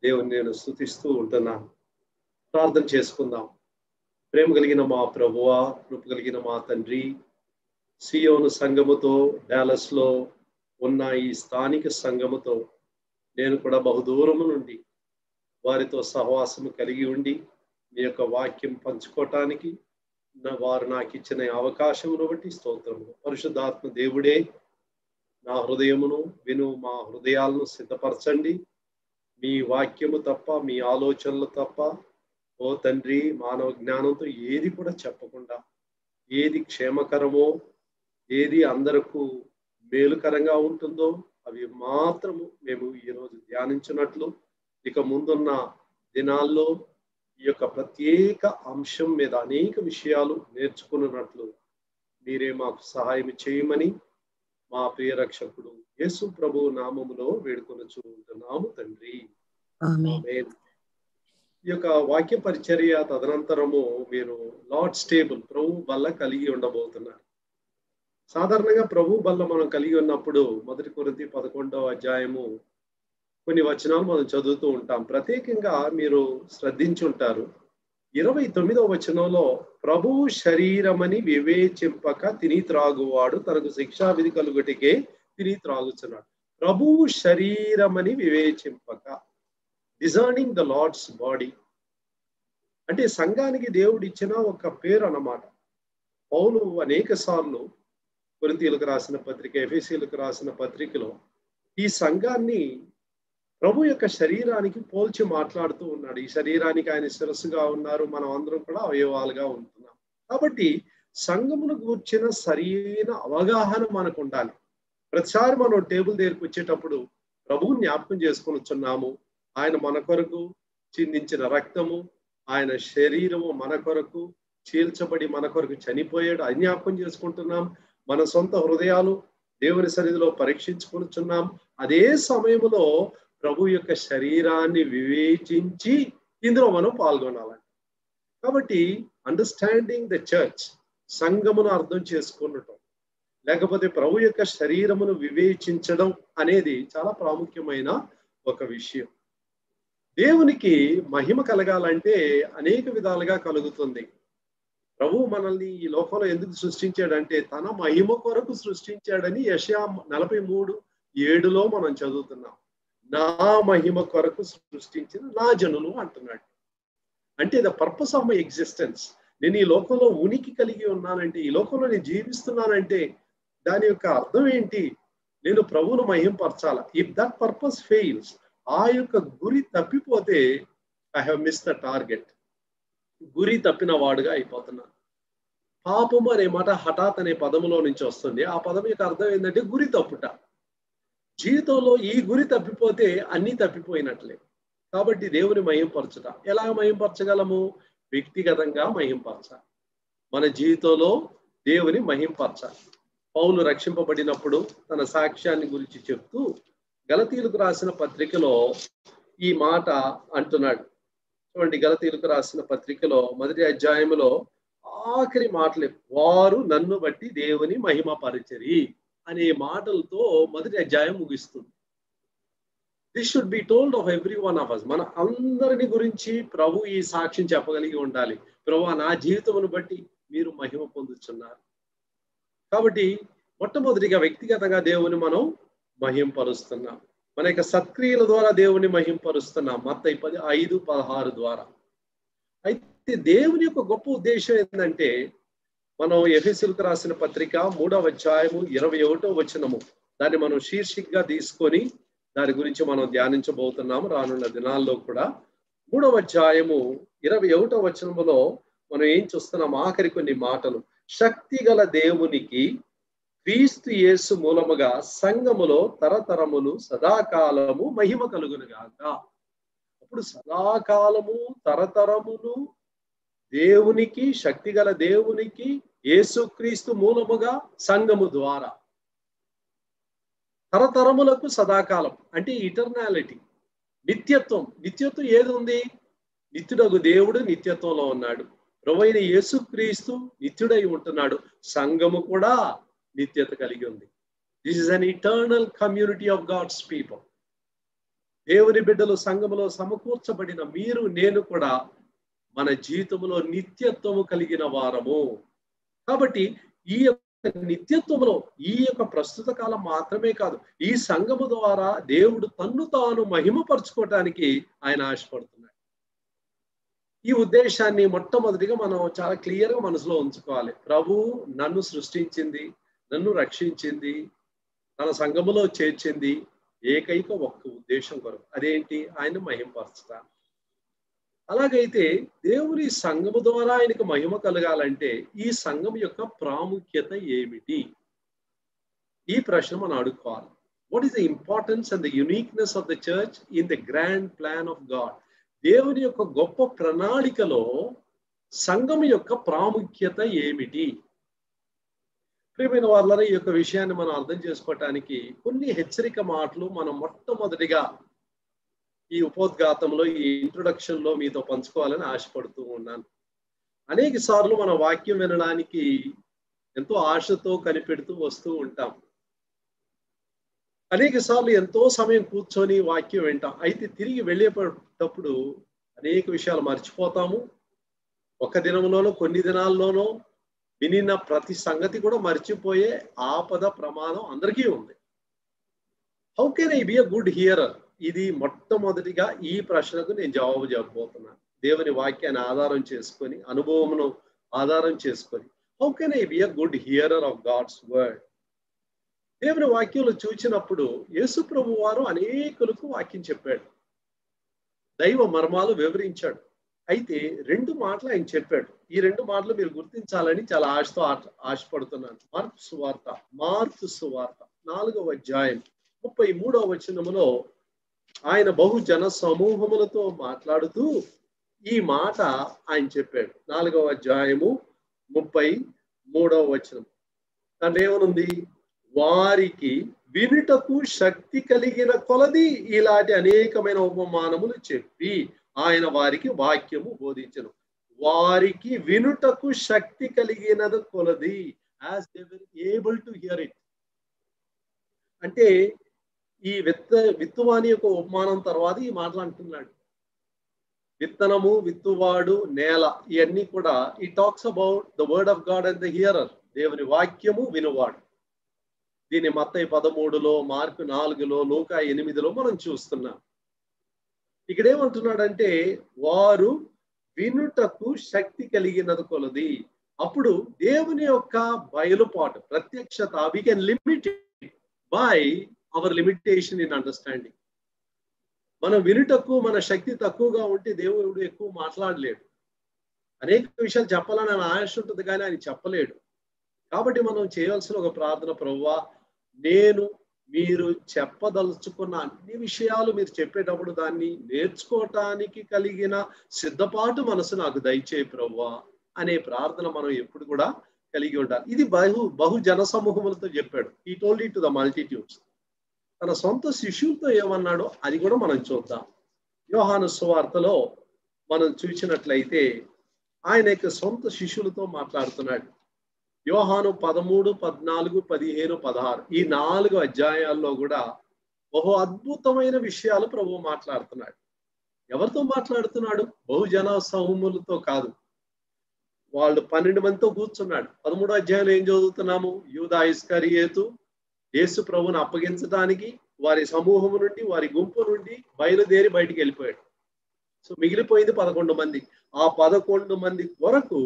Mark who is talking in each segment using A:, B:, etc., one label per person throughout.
A: దేవుని నేను స్థుతిస్తూ ఉంటున్నాను ప్రార్థన చేసుకుందాం ప్రేమ కలిగిన మా ప్రభువ కృప కలిగిన మా తండ్రి సియోను సంఘముతో డాలస్లో ఉన్న ఈ స్థానిక సంఘముతో నేను కూడా బహుదూరము నుండి వారితో సహవాసము కలిగి ఉండి మీ యొక్క వాక్యం పంచుకోవటానికి నా వారు నాకు ఇచ్చిన అవకాశమును బట్టి స్తోత్రము పరిశుద్ధాత్మ దేవుడే నా హృదయమును విను మా హృదయాలను సిద్ధపరచండి మీ వాక్యము తప్ప మీ ఆలోచనలు తప్ప ఓ తండ్రి మానవ జ్ఞానంతో ఏది కూడా చెప్పకుండా ఏది క్షేమకరమో ఏది అందరకు మేలుకరంగా ఉంటుందో అవి మాత్రము మేము ఈరోజు ధ్యానించినట్లు ఇక ముందున్న దినాల్లో ఈ యొక్క ప్రత్యేక అంశం మీద అనేక విషయాలు నేర్చుకున్నట్లు మీరే మాకు సహాయం చేయమని మా ప్రియ రక్షకుడు యేసు ప్రభు నామములో వేడుకొనొచ్చు ఉంటున్నాము తండ్రి ఆమేన్. ఈ యొక్క వాక్య పరిచర్య తదనంతరము మీరు లార్డ్ స్టేబుల్ ప్రభు బల్ల కలిగి ఉండబోతున్నారు సాధారణంగా ప్రభు బల్ల మనం కలిగి ఉన్నప్పుడు మొదటి కొరింథీ పదకొండవ అధ్యాయము కొన్ని వచనాలు మనం చదువుతూ ఉంటాం ప్రత్యేకంగా మీరు శ్రద్ధించి ఉంటారు ఇరవై తొమ్మిదవ వచనంలో ప్రభు శరీరమని వివేచింపక తిని త్రాగువాడు తనకు శిక్షా విధి కలుగుటికే తిని త్రాగుచున్నాడు ప్రభు శరీరమని వివేచింపక డిజర్నింగ్ ద లార్డ్స్ బాడీ అంటే సంఘానికి దేవుడు ఇచ్చిన ఒక పేరు అన్నమాట పౌలు అనేక సార్లు కొరింతీలకు రాసిన పత్రిక ఎఫ్ఎసీలకు రాసిన పత్రికలో ఈ సంఘాన్ని ప్రభు యొక్క శరీరానికి పోల్చి మాట్లాడుతూ ఉన్నాడు ఈ శరీరానికి ఆయన శిరస్సుగా ఉన్నారు మనం అందరం కూడా అవయవాలుగా ఉంటున్నాం కాబట్టి సంఘమును గూర్చిన సరైన అవగాహన మనకు ఉండాలి ప్రతిసారి మనం టేబుల్ దగ్గరికి వచ్చేటప్పుడు ప్రభువు జ్ఞాపకం చేసుకొని వచ్చున్నాము ఆయన మన కొరకు చిందించిన రక్తము ఆయన శరీరము మన కొరకు చీల్చబడి మన కొరకు చనిపోయాడు అది జ్ఞాపకం చేసుకుంటున్నాం మన సొంత హృదయాలు దేవుని సన్నిధిలో పరీక్షించుకుంటున్నాం అదే సమయంలో ప్రభు యొక్క శరీరాన్ని వివేచించి ఇందులో మనం పాల్గొనాలి కాబట్టి అండర్స్టాండింగ్ ద చర్చ్ సంఘమును అర్థం చేసుకున్నటం లేకపోతే ప్రభు యొక్క శరీరమును వివేచించడం అనేది చాలా ప్రాముఖ్యమైన ఒక విషయం దేవునికి మహిమ కలగాలంటే అనేక విధాలుగా కలుగుతుంది ప్రభు మనల్ని ఈ లోకంలో ఎందుకు సృష్టించాడంటే తన మహిమ కొరకు సృష్టించాడని యశా నలభై మూడు ఏడులో మనం చదువుతున్నాం నా మహిమ కొరకు సృష్టించిన నా జనులు అంటున్నాడు అంటే the purpose of my existence నేను ఈ లోకంలో ఉనికి కలిగి ఉన్నానంటే ఈ లోకంలో నేను జీవిస్తున్నానంటే దాని యొక్క అర్థం ఏంటి నేను ప్రభువును మహింపరచాల ఇఫ్ దట్ పర్పస్ ఫెయిల్స్ ఆ యొక్క గురి తప్పిపోతే I have miss the target గురి తప్పిన వాడుగా అయిపోతున్నాను పాపము అనే మాట హఠాత్ అనే పదములో నుంచి వస్తుంది ఆ పదం యొక్క అర్థం ఏంటంటే గురి తప్పుట జీవితంలో ఈ గురి తప్పిపోతే అన్నీ తప్పిపోయినట్లే కాబట్టి దేవుని మహింపరచుట ఎలా మహింపరచగలము వ్యక్తిగతంగా మహింపరచాలి మన జీవితంలో దేవుని మహింపరచాలి పౌలు రక్షింపబడినప్పుడు తన సాక్ష్యాన్ని గురించి చెప్తూ గలతీలకు రాసిన పత్రికలో ఈ మాట అంటున్నాడు చూడండి గలతీలకు రాసిన పత్రికలో మొదటి అధ్యాయంలో ఆఖరి మాటలు వారు నన్ను బట్టి దేవుని మహిమ పరిచరి అనే మాటలతో మొదటి అధ్యాయం ముగిస్తుంది this should be told of every one of us మన అందరిని గురించి ప్రభు ఈ సాక్ష్యం చెప్పగలిగి ఉండాలి ప్రభు నా జీవితమును బట్టి మీరు మహిమ పొందుతున్నారు కాబట్టి మొట్టమొదటిగా వ్యక్తిగతంగా దేవుని మనం మహింపరుస్తున్నాం మన యొక్క సత్క్రియల ద్వారా దేవుని మహింపరుస్తున్నాం మత్త పది ఐదు పదహారు ద్వారా అయితే దేవుని యొక్క గొప్ప ఉద్దేశం ఏంటంటే మనం ఎఫెసిల్కు రాసిన పత్రిక మూడవ అధ్యాయము ఇరవై ఒకటో వచనము దాన్ని మనం శీర్షికగా తీసుకొని దాని గురించి మనం ధ్యానించబోతున్నాము రానున్న దినాల్లో కూడా మూడవ అధ్యాయము ఇరవై ఒకటో వచనములో మనం ఏం చూస్తున్నాం ఆఖరి కొన్ని మాటలు శక్తి గల దేవునికి క్రీస్తు యేసు మూలముగా సంఘములో తరతరములు సదాకాలము మహిమ కలుగునుగాక అప్పుడు సదాకాలము తరతరములు దేవునికి శక్తిగల దేవునికి యేసుక్రీస్తు మూలముగా సంఘము ద్వారా తరతరములకు సదాకాలం అంటే ఇటర్నాలిటీ నిత్యత్వం నిత్యత్వం ఏది ఉంది నిత్యుడగు దేవుడు నిత్యత్వంలో ఉన్నాడు ప్రవైన యేసుక్రీస్తు నిత్యుడై ఉంటున్నాడు సంఘము కూడా నిత్యత కలిగి ఉంది this is an eternal community of God's people దేవుని బిడ్డలు సంఘములో సమకూర్చబడిన మీరు నేను కూడా మన జీవితంలో నిత్యత్వము కలిగిన వారము కాబట్టి ఈ యొక్క నిత్యత్వంలో ఈ యొక్క ప్రస్తుత కాలం మాత్రమే కాదు ఈ సంఘము ద్వారా దేవుడు తన్ను తాను మహిమపరచుకోవటానికి ఆయన ఆశపడుతున్నాడు ఈ ఉద్దేశాన్ని మొట్టమొదటిగా మనం చాలా క్లియర్గా మనసులో ఉంచుకోవాలి ప్రభు నన్ను సృష్టించింది నన్ను రక్షించింది తన సంఘములో చేర్చింది ఏకైక ఒక్క ఉద్దేశం కొరకు అదేంటి ఆయన మహింపరచడానికి అలాగైతే దేవుని సంఘము ద్వారా ఆయనకు మహిమ కలగాలంటే ఈ సంఘం యొక్క ప్రాముఖ్యత ఏమిటి ఈ ప్రశ్న మనం అడుక్కోవాలి what is the importance and the uniqueness of the church in the grand plan of God దేవుని యొక్క గొప్ప ప్రణాళికలో సంఘం యొక్క ప్రాముఖ్యత ఏమిటి ప్రియమైన వాళ్ళ ఈ యొక్క విషయాన్ని మనం అర్థం చేసుకోవటానికి కొన్ని హెచ్చరిక మాటలు మనం మొట్టమొదటిగా ఈ ఉపోద్ఘాతంలో ఈ ఇంట్రొడక్షన్ లో మీతో పంచుకోవాలని ఆశపడుతూ ఉన్నాను అనేక సార్లు మన వాక్యం వినడానికి ఎంతో ఆశతో కనిపెడుతూ వస్తూ ఉంటాం అనేక సార్లు ఎంతో సమయం కూర్చొని వాక్యం వింటాం అయితే తిరిగి వెళ్ళేటప్పుడు అనేక విషయాలు మర్చిపోతాము ఒక దినంలోనో కొన్ని దినాల్లోనో వినిన ప్రతి సంగతి కూడా మర్చిపోయే ఆపద ప్రమాదం అందరికీ ఉంది how can I be a good hearer ఇది మొట్టమొదటిగా ఈ ప్రశ్నకు నేను జవాబు చెప్పబోతున్నాను దేవుని వాక్యాన్ని ఆధారం చేసుకొని అనుభవమును ఆధారం చేసుకొని how can I be a good hearer of God's word దేవుని వాక్యంలో చూచినప్పుడు యేసు ప్రభు వారు అనేకులకు వాక్యం చెప్పాడు దైవ మర్మాలు వివరించాడు అయితే రెండు మాటలు ఆయన చెప్పాడు ఈ రెండు మాటలు మీరు గుర్తించాలని చాలా ఆశతో ఆశపడుతున్నాను మార్పు సువార్త మార్పు సువార్త నాలుగవ అధ్యాయం ముప్పై మూడవ వచనములో ఆయన బహుజన సమూహములతో మాట్లాడుతూ ఈ మాట ఆయన చెప్పాడు నాలుగవ అధ్యాయము ముప్పై మూడవ వచనం దాంట్లో ఏమనుంది వారికి వినుటకు శక్తి కలిగిన కొలది ఇలాంటి అనేకమైన ఉపమానములు చెప్పి ఆయన వారికి వాక్యము బోధించను వారికి వినుటకు శక్తి కలిగినది కొలది as they able to hear it అంటే ఈ విత్త విత్తువాని యొక్క ఉపమానం తర్వాత ఈ మాటలు అంటున్నాడు విత్తనము విత్తువాడు నేల ఇవన్నీ కూడా ఈ talks about the word of God and the hearer దేవుని వాక్యము వినువాడు దీని మత్తయి పదమూడులో మార్కు నాలుగులో లోక ఎనిమిదిలో మనం చూస్తున్నాం ఇక్కడ ఏమంటున్నాడంటే వారు వినుటకు శక్తి కలిగినది కొలది అప్పుడు దేవుని యొక్క బయలుపాటు ప్రత్యక్షత we can limit by our limitation in understanding మనం వినుటకు మన శక్తి తక్కువగా ఉంటే దేవుడు ఎక్కువ మాట్లాడలేడు అనేక విషయాలు చెప్పాలని ఆయన ఆశ ఉంటుంది కానీ ఆయన చెప్పలేడు కాబట్టి మనం చేయాల్సిన ఒక ప్రార్థన ప్రవ్వా నేను మీరు చెప్పదలుచుకున్న అన్ని విషయాలు మీరు చెప్పేటప్పుడు దాన్ని నేర్చుకోవటానికి కలిగిన సిద్ధపాటు మనసు నాకు దయచేయి ప్రవ్వా అనే ప్రార్థన మనం ఎప్పుడు కూడా కలిగి ఉండాలి ఇది బహు బహు జన సమూహములతో చెప్పాడు ఈ టోల్ టు ద మల్టిట్యూడ్స్ తన సొంత శిష్యులతో ఏమన్నాడో అది కూడా మనం చూద్దాం యోహాను సువార్తలో మనం చూసినట్లయితే ఆయన యొక్క సొంత శిష్యులతో మాట్లాడుతున్నాడు యోహాను పదమూడు పద్నాలుగు పదిహేను పదహారు ఈ నాలుగు అధ్యాయాల్లో కూడా బహు అద్భుతమైన విషయాలు ప్రభు మాట్లాడుతున్నాడు ఎవరితో మాట్లాడుతున్నాడు బహుజన సమూహములతో కాదు వాళ్ళు పన్నెండు మందితో కూర్చున్నాడు పదమూడో అధ్యాయంలో ఏం చదువుతున్నాము యూదా ఇస్కరియేతు యేసు ప్రభుని అప్పగించడానికి వారి సమూహము నుండి వారి గుంపు నుండి బయలుదేరి బయటికి వెళ్ళిపోయాడు సో మిగిలిపోయింది పదకొండు మంది ఆ పదకొండు మంది కొరకు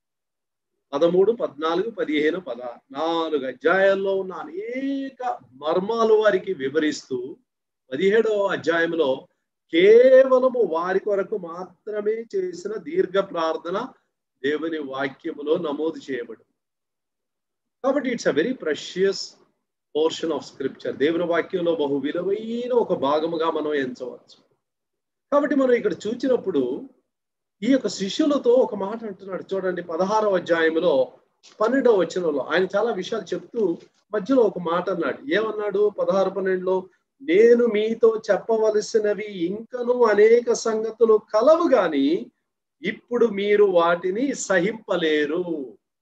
A: పదమూడు పద్నాలుగు పదిహేను పదహారు నాలుగు అధ్యాయాల్లో ఉన్న అనేక మర్మాలు వారికి వివరిస్తూ పదిహేడవ అధ్యాయంలో కేవలము వారి కొరకు మాత్రమే చేసిన దీర్ఘ ప్రార్థన దేవుని వాక్యములో నమోదు చేయబడింది కాబట్టి it's a very precious portion of scripture దేవుని వాక్యంలో బహు విలువైన ఒక భాగముగా మనం ఎంచవచ్చు కాబట్టి మనం ఇక్కడ చూచినప్పుడు ఈ యొక్క శిష్యులతో ఒక మాట అంటున్నాడు చూడండి పదహారవ అధ్యాయంలో పన్నెండవ వచనంలో ఆయన చాలా విషయాలు చెప్తూ మధ్యలో ఒక మాట అన్నాడు ఏమన్నాడు పదహారు పన్నెండులో నేను మీతో చెప్పవలసినవి ఇంకను అనేక సంగతులు కలవు గాని ఇప్పుడు మీరు వాటిని సహింపలేరు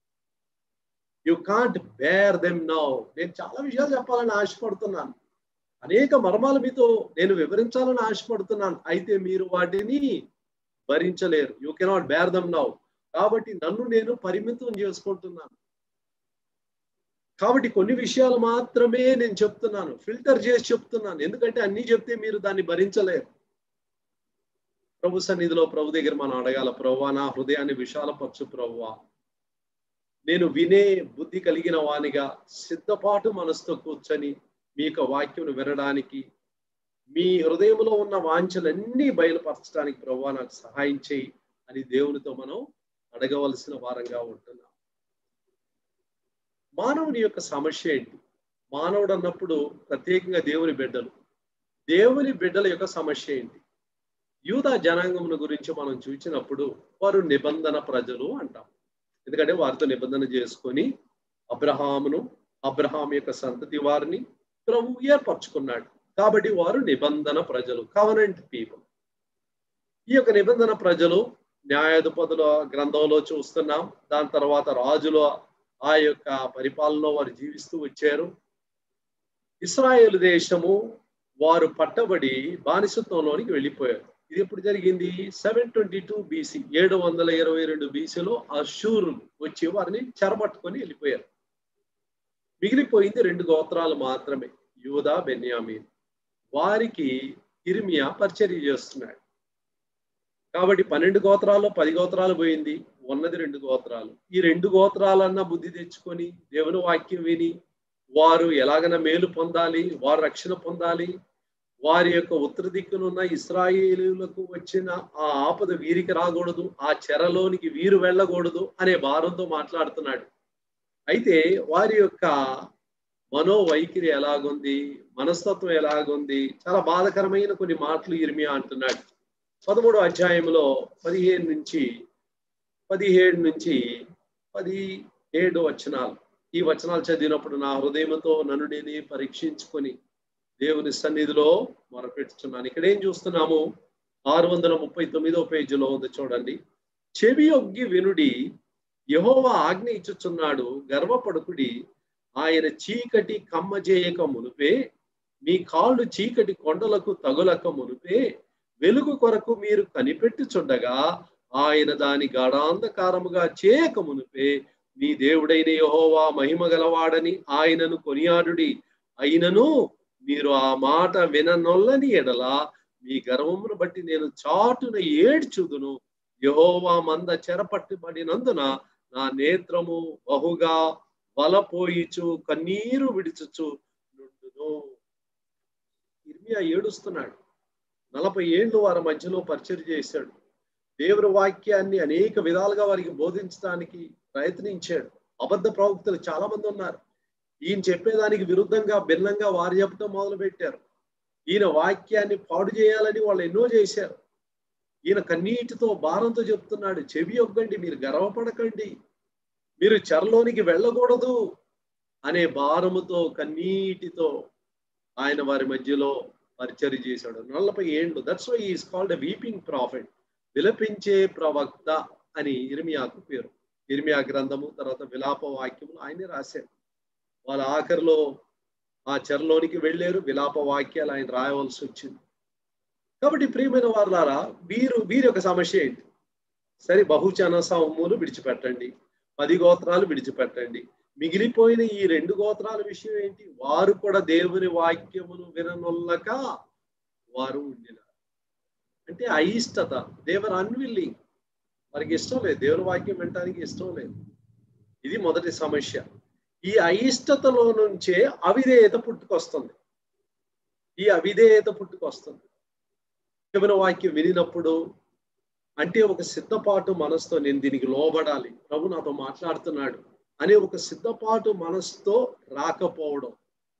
A: you can't bear them now నేను చాలా విషయాలు చెప్పాలని ఆశపడుతున్నాను అనేక మర్మాలు మీతో నేను వివరించాలని ఆశపడుతున్నాను అయితే మీరు వాటిని భరించలేరు you cannot bear them now కాబట్టి నన్ను నేను పరిమితం చేసుకుంటున్నాను కాబట్టి కొన్ని విషయాలు మాత్రమే నేను చెప్తున్నాను ఫిల్టర్ చేసి చెప్తున్నాను ఎందుకంటే అన్ని చెప్తే మీరు దాన్ని భరించలేరు ప్రభు సన్నిధిలో ప్రభు దగ్గర మనం అడగాల ప్రభువా నా హృదయాన్ని విశాలపరచు ప్రభువా నేను వినే బుద్ధి కలిగిన వానిగా సిద్ధపాటు మనసుతో కూర్చొని మీ యొక్క వాక్యం వినడానికి మీ హృదయంలో ఉన్న వాంఛలన్నీ బయలుపరచడానికి ప్రభు నాకు సహాయం చేయి అని దేవునితో మనం అడగవలసిన వారంగా ఉంటున్నాం మానవుని యొక్క సమస్య ఏంటి మానవుడు అన్నప్పుడు ప్రత్యేకంగా దేవుని బిడ్డలు దేవుని బిడ్డల యొక్క సమస్య ఏంటి యూదా జనాంగమును గురించి మనం చూసినప్పుడు వారు నిబంధన ప్రజలు అంటాం ఎందుకంటే వారితో నిబంధన చేసుకొని అబ్రహామును అబ్రహాం యొక్క సంతతి వారిని ప్రభు ఏర్పరచుకున్నాడు కాబట్టి వారు నిబంధన ప్రజలు కవనెంట్ పీపుల్ ఈ యొక్క నిబంధన ప్రజలు న్యాయాధిపతుల గ్రంథంలో చూస్తున్నాం దాని తర్వాత రాజుల ఆ యొక్క పరిపాలనలో వారు జీవిస్తూ వచ్చారు ఇస్రాయేల్ దేశము వారు పట్టబడి బానిసత్వంలోనికి వెళ్ళిపోయారు ఇది ఎప్పుడు జరిగింది సెవెన్ ట్వంటీ టూ బీసీ ఏడు వందల ఇరవై రెండు బీసీలో అశూరు వచ్చి వారిని చెరబట్టుకొని వెళ్ళిపోయారు మిగిలిపోయింది రెండు గోత్రాలు మాత్రమే యూదా బెన్యామీన్ వారికి ఇర్మియా పరిచర్య చేస్తున్నాడు కాబట్టి పన్నెండు గోత్రాల్లో పది గోత్రాలు పోయింది ఉన్నది రెండు గోత్రాలు ఈ రెండు గోత్రాలన్నా బుద్ధి తెచ్చుకొని దేవుని వాక్యం విని వారు ఎలాగైనా మేలు పొందాలి వారు రక్షణ పొందాలి వారి యొక్క ఉత్తర దిక్కునున్న ఇస్రాయేలులకు వచ్చిన ఆ ఆపద వీరికి రాకూడదు ఆ చెరలోనికి వీరు వెళ్ళకూడదు అనే భారంతో మాట్లాడుతున్నాడు అయితే వారి యొక్క మనోవైఖరి ఎలాగుంది మనస్తత్వం ఎలాగుంది చాలా బాధకరమైన కొన్ని మాటలు ఇర్మియా అంటున్నాడు పదమూడో అధ్యాయంలో పదిహేను నుంచి పదిహేడు నుంచి పది ఏడు వచనాలు ఈ వచనాలు చదివినప్పుడు నా హృదయంతో నన్ను నేనే పరీక్షించుకొని దేవుని సన్నిధిలో మొరపెట్టుచున్నాను ఇక్కడ ఏం చూస్తున్నాము ఆరు వందల ముప్పై తొమ్మిదో పేజీలో ఉంది చూడండి చెవి ఒగ్గి వినుడి యహోవా ఆజ్ఞ ఇచ్చుచున్నాడు గర్వపడుకుడి ఆయన చీకటి కమ్మజేయక మునుపే మీ కాళ్ళు చీకటి కొండలకు తగులక మునుపే వెలుగు కొరకు మీరు కనిపెట్టుచుండగా ఆయన దాని గాఢాంధకారముగా చేయక మునుపే మీ దేవుడైన యహోవా మహిమ గలవాడని ఆయనను కొనియాడుడి అయినను మీరు ఆ మాట విననొల్లని ఎడల మీ గర్వమును బట్టి నేను చాటున ఏడ్చుదును యహోవా మంద చెరపట్టుబడినందున నా నేత్రము బహుగా వలపోయిచు కన్నీరు విడిచుచు నుండును ఇర్మియా ఏడుస్తున్నాడు నలభై ఏళ్ళు వారి మధ్యలో పరిచయం చేశాడు దేవుని వాక్యాన్ని అనేక విధాలుగా వారికి బోధించడానికి ప్రయత్నించాడు అబద్ధ ప్రవక్తలు చాలా మంది ఉన్నారు ఈయన చెప్పేదానికి విరుద్ధంగా భిన్నంగా వారు చెప్పడం మొదలు పెట్టారు ఈయన వాక్యాన్ని పాడు చేయాలని వాళ్ళు ఎన్నో చేశారు ఈయన కన్నీటితో భారంతో చెప్తున్నాడు చెవి ఒగ్గండి మీరు గర్వపడకండి మీరు చెరలోనికి వెళ్ళకూడదు అనే భారముతో కన్నీటితో ఆయన వారి మధ్యలో పరిచర్య చేశాడు నలభై ఏండ్లు that's why is called a weeping prophet విలపించే ప్రవక్త అని ఇర్మియాకు పేరు ఇర్మియా గ్రంథము తర్వాత విలాప వాక్యములు ఆయనే రాశారు వాళ్ళ ఆఖరిలో ఆ చెరలోనికి వెళ్ళారు విలాప వాక్యాలు ఆయన రాయవలసి వచ్చింది కాబట్టి ప్రియమైన వారులారా వీరు వీరి యొక్క సమస్య ఏంటి సరే బహుచన సౌమ్ములు విడిచిపెట్టండి పది గోత్రాలు విడిచిపెట్టండి మిగిలిపోయిన ఈ రెండు గోత్రాల విషయం ఏంటి వారు కూడా దేవుని వాక్యమును విననొల్లక వారు ఉండినారు అంటే అయిష్టత దేవర్ అన్విల్లింగ్ వారికి ఇష్టం లేదు దేవుని వాక్యం వినటానికి ఇష్టం లేదు ఇది మొదటి సమస్య ఈ అయిష్టతలో నుంచే అవిధేయత పుట్టుకొస్తుంది ఈ అవిధేయత పుట్టుకొస్తుంది దేవుని వాక్యం వినినప్పుడు అంటే ఒక సిద్ధపాటు మనసుతో నేను దీనికి లోబడాలి ప్రభు నాతో మాట్లాడుతున్నాడు అనే ఒక సిద్ధపాటు మనసుతో రాకపోవడం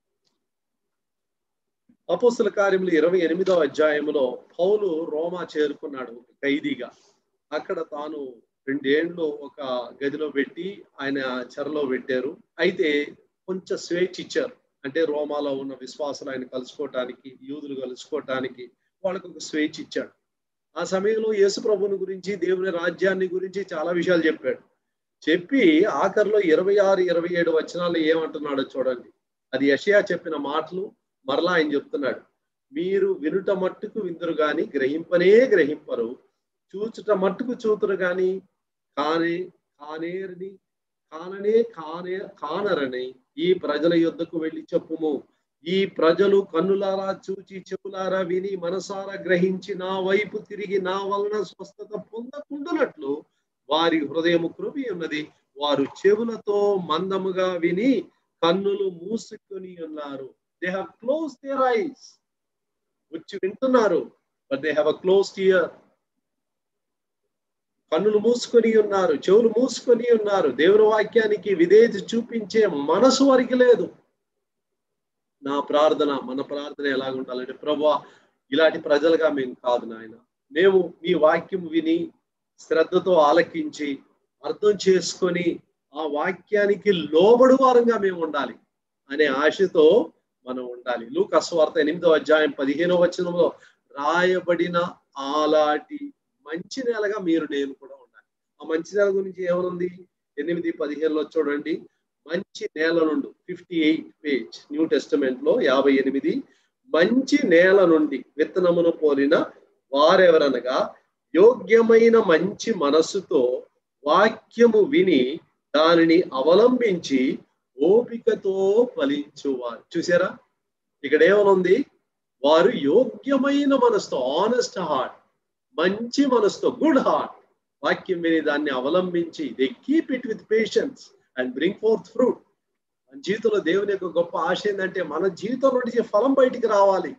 A: అపోస్తుల కార్యములు ఇరవై ఎనిమిదో అధ్యాయంలో పౌలు రోమా చేరుకున్నాడు ఒక ఖైదీగా అక్కడ తాను రెండేండ్లు ఒక గదిలో పెట్టి ఆయన చెరలో పెట్టారు అయితే కొంచెం స్వేచ్ఛ ఇచ్చారు అంటే రోమాలో ఉన్న విశ్వాసాలు ఆయన కలుసుకోవటానికి యూదులు కలుసుకోవటానికి వాళ్ళకు ఒక స్వేచ్ఛ ఇచ్చాడు ఆ సమయంలో యేసు ప్రభుని గురించి దేవుని రాజ్యాన్ని గురించి చాలా విషయాలు చెప్పాడు చెప్పి ఆఖరిలో ఇరవై ఆరు ఇరవై ఏడు వచనాలు ఏమంటున్నాడో చూడండి అది యషయా చెప్పిన మాటలు మరలా ఆయన చెప్తున్నాడు మీరు వినుట మట్టుకు విందురు గాని గ్రహింపనే గ్రహింపరు చూచుట మట్టుకు చూతురు గాని కానే కానేరని కాననే కానే కానరని ఈ ప్రజల యొద్దకు వెళ్ళి చెప్పుము ఈ ప్రజలు కన్నులారా చూచి చెవులారా విని మనసారా గ్రహించి నా వైపు తిరిగి నా వలన స్వస్థత పొందకుండునట్లు వారి హృదయము కృపి ఉన్నది వారు చెవులతో మందముగా విని కన్నులు మూసుకొని ఉన్నారు they have close their eyes వచ్చి వింటున్నారు but they have a close ear కన్నులు మూసుకొని ఉన్నారు చెవులు మూసుకొని ఉన్నారు దేవుని వాక్యానికి విధేయత చూపించే మనసు వారికి లేదు నా ప్రార్థన మన ప్రార్థన ఎలాగుండాలంటే ప్రభా ఇలాంటి ప్రజలుగా మేము కాదు నాయన మేము మీ వాక్యం విని శ్రద్ధతో ఆలకించి అర్థం చేసుకొని ఆ వాక్యానికి లోబడు వారంగా మేము ఉండాలి అనే ఆశతో మనం ఉండాలి లూక్ అస్వార్త ఎనిమిదో అధ్యాయం పదిహేనో వచనంలో రాయబడిన ఆలాటి మంచి నెలగా మీరు నేను కూడా ఉండాలి ఆ మంచి నెల గురించి ఏమనుంది ఎనిమిది పదిహేనులో చూడండి మంచి నేల నుండి fifty eight page New Testament లో యాభై ఎనిమిది మంచి నేల నుండి విత్తనమును పోలిన వారెవరనగా యోగ్యమైన మంచి మనస్సుతో వాక్యము విని దానిని అవలంబించి ఓపికతో ఫలించువారు చూసారా ఇక్కడ ఏమనుంది వారు యోగ్యమైన మనసుతో ఆనెస్ట్ హార్ట్ మంచి మనసుతో గుడ్ హార్ట్ వాక్యం విని దాన్ని అవలంబించి they keep it with patience and bring forth fruit మన జీవితంలో దేవుని యొక్క గొప్ప ఆశ ఏంటంటే మన జీవితం నుండి ఫలం బయటికి రావాలి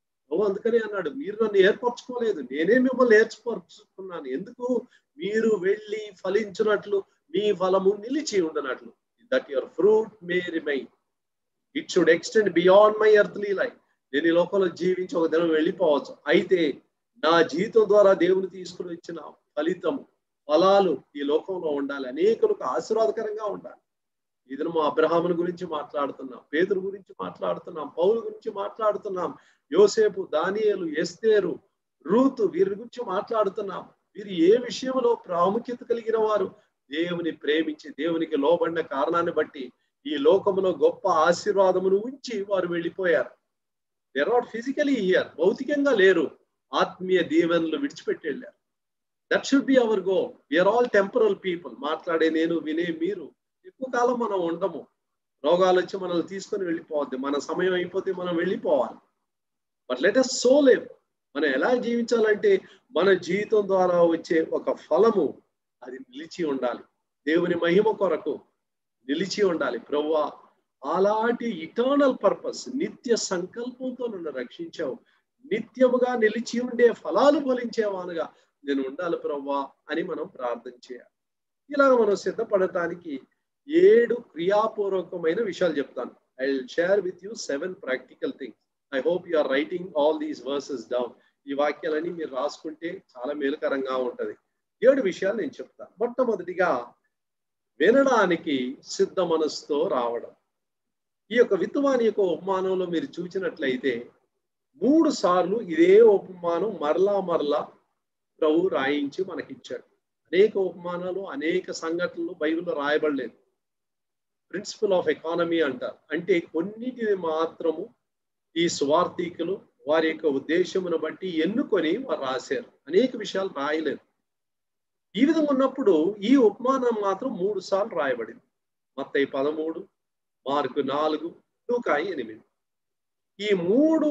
A: ఓ అందుకనే అన్నాడు మీరు నన్ను ఏర్పరచుకోలేదు నేనే మిమ్మల్ని ఏర్పరచుకున్నాను ఎందుకు మీరు వెళ్ళి ఫలించినట్లు మీ ఫలము నిలిచి ఉండనట్లు that your fruit may remain it should extend beyond my earthly life నేను ఈ లోకంలో జీవించి ఒక దినం వెళ్ళిపోవచ్చు అయితే నా జీవితం ద్వారా దేవుని తీసుకుని వచ్చిన ఫలితం ఫలాలు ఈ లోకంలో ఉండాలి అనేకులకు ఆశీర్వాదకరంగా ఉండాలి ఇది మా అబ్రహాముని గురించి మాట్లాడుతున్నాం పేదరు గురించి మాట్లాడుతున్నాం పౌరు గురించి మాట్లాడుతున్నాం యోసేపు దానియలు ఎస్తేరు రూతు వీరి గురించి మాట్లాడుతున్నాం వీరు ఏ విషయంలో ప్రాముఖ్యత కలిగిన వారు దేవుని ప్రేమించి దేవునికి లోబడిన కారణాన్ని బట్టి ఈ లోకంలో గొప్ప ఆశీర్వాదమును ఉంచి వారు వెళ్ళిపోయారు దేర్ నాట్ ఫిజికలీ హియర్ భౌతికంగా లేరు ఆత్మీయ దీవెనలు విడిచిపెట్టి వెళ్ళారు that should be our go we are all temporal people మాట్లాడే నేను వినే మీరు ఎక్కువ కాలం మనం ఉండము రోగాలు వచ్చి మనల్ని తీసుకొని వెళ్ళిపోవద్దు మన సమయం అయిపోతే మనం వెళ్ళిపోవాలి బట్ లెట్ అస్ సో లేవ్ మనం ఎలా జీవించాలంటే మన జీవితం ద్వారా వచ్చే ఒక ఫలము అది నిలిచి ఉండాలి దేవుని మహిమ కొరకు నిలిచి ఉండాలి ప్రవ్వా అలాంటి ఇటర్నల్ పర్పస్ నిత్య సంకల్పంతో నన్ను రక్షించావు నిత్యముగా నిలిచి ఉండే ఫలాలు ఫలించేవానుగా నేను ఉండాలి ప్రవ్వా అని మనం ప్రార్థన చేయాలి ఇలాగ మనం సిద్ధపడటానికి ఏడు క్రియాపూర్వకమైన విషయాలు చెప్తాను I share with you seven practical things I hope you are writing all these verses down ఈ వాక్యాలని మీరు రాసుకుంటే చాలా మేలుకరంగా ఉంటది ఏడు విషయాలు నేను చెప్తాను మొట్టమొదటిగా వినడానికి సిద్ధ మనసుతో రావడం ఈ యొక్క విత్తువాని యొక్క ఉపమానంలో మీరు చూసినట్లయితే మూడు సార్లు ఇదే ఉపమానం మరలా మరలా ప్రభు రాయించి మనకిచ్చాడు అనేక ఉపమానాలు అనేక సంఘటనలు బైబిల్లో రాయబడలేదు ప్రిన్సిపల్ ఆఫ్ ఎకానమీ అంటారు అంటే కొన్నిటిని మాత్రము ఈ స్వార్థికులు వారి యొక్క ఉద్దేశమును బట్టి ఎన్నుకొని వారు రాశారు అనేక విషయాలు రాయలేదు ఈ విధంగా ఉన్నప్పుడు ఈ ఉపమానం మాత్రం మూడు సార్లు రాయబడింది మత్తయి పదమూడు మార్కు నాలుగు లూకాయి ఎనిమిది ఈ మూడు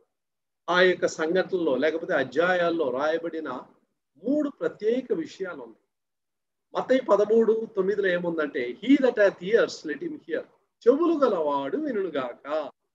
A: ఆ యొక్క సంఘటనలో లేకపోతే అధ్యాయాల్లో రాయబడిన మూడు ప్రత్యేక విషయాలు ఉన్నాయి మతయి పదమూడు తొమ్మిదిలో ఏముందంటే he that hath ears let him hear చెవులు గలవాడు వినుగాక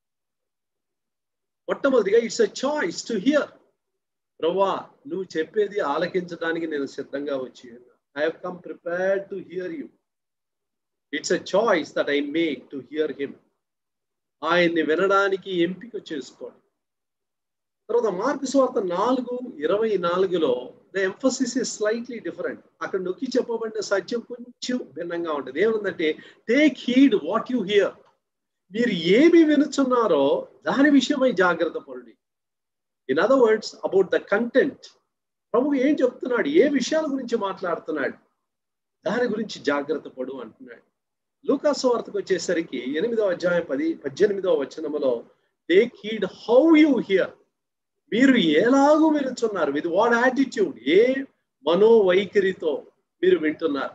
A: మొట్టమొదటిగా it's a choice to hear ప్రవ్వా నువ్వు చెప్పేది ఆలకించడానికి నేను సిద్ధంగా వచ్చి I have come prepared to hear you it's a choice that I make to hear him ఆయన్ని వినడానికి ఎంపిక చేసుకోండి తర్వాత మార్కు స్వార్థ నాలుగు ఇరవై నాలుగులో the emphasis is slightly different అక్కడ నొక్కి చెప్పబడిన సత్యం కొంచెం భిన్నంగా ఉంటుంది ఏముందంటే take heed what you hear మీరు ఏమి వినుచున్నారో దాని విషయమై జాగ్రత్త పడండి in other words about the content ప్రభు ఏం చెప్తున్నాడు ఏ విషయాల గురించి మాట్లాడుతున్నాడు దాని గురించి జాగ్రత్త పడు అంటున్నాడు లూకాసు వార్తకు వచ్చేసరికి ఎనిమిదవ అధ్యాయం పది పద్దెనిమిదవ వచనములో take heed how you hear మీరు ఎలాగూ వినుచున్నారు విత్ వాట్ యాటిట్యూడ్ ఏ మనోవైఖరితో మీరు వింటున్నారు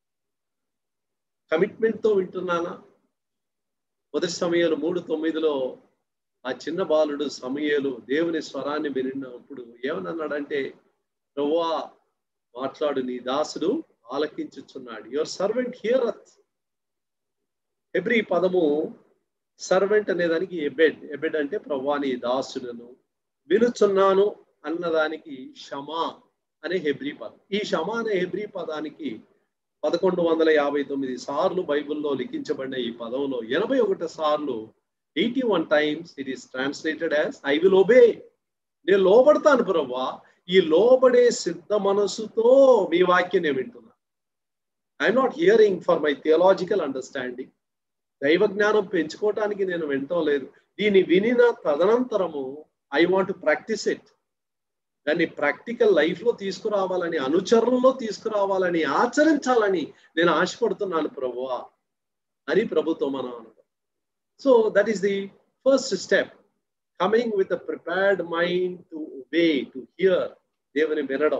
A: కమిట్మెంట్తో వింటున్నానా మొదటి సమయాలు మూడు తొమ్మిదిలో ఆ చిన్న బాలుడు సమయాలు దేవుని స్వరాన్ని వినినప్పుడు ఏమన్నాడంటే ప్రవ్వా మాట్లాడు నీ దాసుడు ఆలకించుచున్నాడు యువర్ సర్వెంట్ హియరత్ ఎబ్రి పదము సర్వెంట్ అనేదానికి ఎబెడ్ ఎబెడ్ అంటే ప్రవ్వా నీ దాసులను వినుచున్నాను అన్నదానికి షమా అనే హెబ్రి పదం ఈ షమా అనే హెబ్రి పదానికి పదకొండు వందల యాభై తొమ్మిది సార్లు బైబిల్లో లిఖించబడిన ఈ పదంలో ఎనభై ఒకటి సార్లు eighty one times it is translated as I will obey నేను లోబడతాను ప్రవ్వా ఈ లోబడే సిద్ధ మనసుతో మీ వాక్యం నేను వింటున్నా I'm not hearing for my theological understanding దైవ జ్ఞానం పెంచుకోవటానికి నేను వింటం లేదు దీన్ని వినిన తదనంతరము ఐ వాంట్ ప్రాక్టీస్ ఇట్ దాన్ని ప్రాక్టికల్ లైఫ్ లో తీసుకురావాలని అనుచరణలో తీసుకురావాలని ఆచరించాలని నేను ఆశపడుతున్నాను ప్రభువా అని ప్రభుత్వం మనం అనడం so that is the first step coming with a prepared mind to way to hear దేవుని వినడం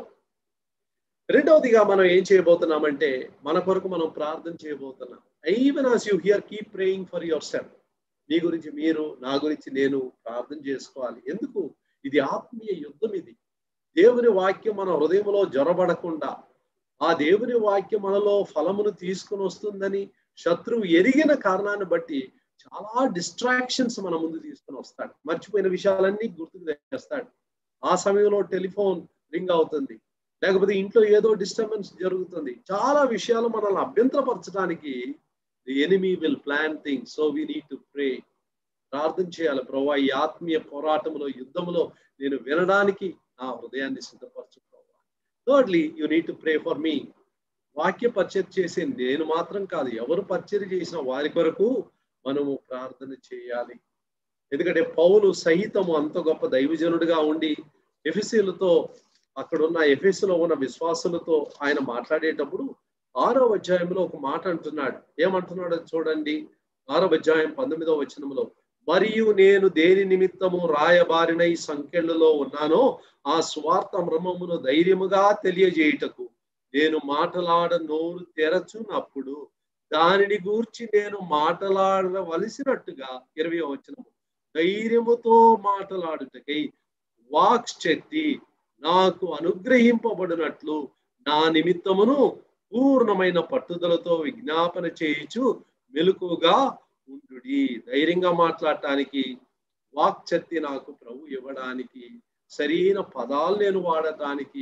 A: రెండవదిగా మనం ఏం చేయబోతున్నామంటే మన కొరకు మనం ప్రార్థన చేయబోతున్నాం even as you hear keep praying for yourself మీ గురించి మీరు నా గురించి నేను ప్రార్థన చేసుకోవాలి ఎందుకు ఇది ఆత్మీయ యుద్ధం ఇది దేవుని వాక్యం మన హృదయంలో జ్వరబడకుండా ఆ దేవుని వాక్యం మనలో ఫలమును తీసుకుని వస్తుందని శత్రువు ఎరిగిన కారణాన్ని బట్టి చాలా డిస్ట్రాక్షన్స్ మన ముందు తీసుకుని వస్తాడు మర్చిపోయిన విషయాలన్నీ గుర్తుకు తెస్తాడు ఆ సమయంలో టెలిఫోన్ రింగ్ అవుతుంది లేకపోతే ఇంట్లో ఏదో డిస్టర్బెన్స్ జరుగుతుంది చాలా విషయాలు మనల్ని అభ్యంతరపరచడానికి the enemy will plan things so we need to pray ప్రార్థన చేయాలి ప్రభా ఈ ఆత్మీయ పోరాటంలో యుద్ధంలో నేను వినడానికి నా హృదయాన్ని సిద్ధపరచుకోవాలి thirdly you need to pray for మీ వాక్య పరిచయం చేసే నేను మాత్రం కాదు ఎవరు పరిచయం చేసిన వారి కొరకు మనము ప్రార్థన చేయాలి ఎందుకంటే పౌలు సహితము అంత గొప్ప దైవజనుడిగా ఉండి ఎఫిసీలతో అక్కడున్న ఎఫెస్లో ఉన్న విశ్వాసులతో ఆయన మాట్లాడేటప్పుడు ఆరో అధ్యాయంలో ఒక మాట అంటున్నాడు ఏమంటున్నాడో చూడండి ఆరో అధ్యాయం పంతొమ్మిదో వచనంలో మరియు నేను దేని నిమిత్తము రాయబారిన ఈ సంఖ్యలలో ఉన్నానో ఆ స్వార్థ మృమమును ధైర్యముగా తెలియజేయుటకు నేను మాటలాడ నోరు తెరచునప్పుడు దానిని గూర్చి నేను మాట్లాడవలసినట్టుగా ఇరవై వచనము ధైర్యముతో మాట్లాడుటకై వాక్ శక్తి నాకు అనుగ్రహింపబడినట్లు నా నిమిత్తమును పూర్ణమైన పట్టుదలతో విజ్ఞాపన చేయించు మెలకుగా ఉండు ధైర్యంగా మాట్లాడటానికి వాక్శక్తి నాకు ప్రభు ఇవ్వడానికి సరైన పదాలు నేను వాడటానికి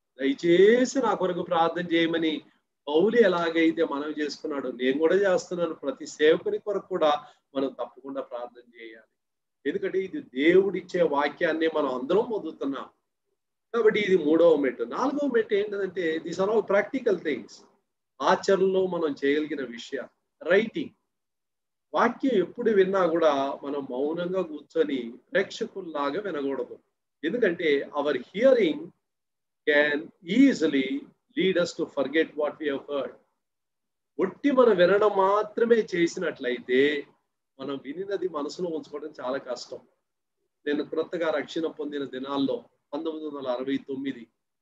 A: దయచేసి నా కొరకు ప్రార్థన చేయమని పౌలు ఎలాగైతే మనం చేసుకున్నాడో నేను కూడా చేస్తున్నాను ప్రతి సేవకుని కొరకు కూడా మనం తప్పకుండా ప్రార్థన చేయాలి ఎందుకంటే ఇది దేవుడిచ్చే వాక్యాన్ని మనం అందరం పొందుతున్నాం కాబట్టి ఇది మూడవ మెట్టు నాలుగవ మెట్టు ఏంటంటే these are all practical things ఆచరణలో మనం చేయగలిగిన విషయాలు రైటింగ్ వాక్యం ఎప్పుడు విన్నా కూడా మనం మౌనంగా కూర్చొని ప్రేక్షకుల్లాగా వినకూడదు ఎందుకంటే our hearing can easily lead us to forget what we heard ఒట్టి మనం వినడం మాత్రమే చేసినట్లయితే మనం వినినది మనసులో ఉంచుకోవడం చాలా కష్టం నేను క్రొత్తగా రక్షణ పొందిన దినాల్లో పంతొమ్మిది వందల అరవై తొమ్మిది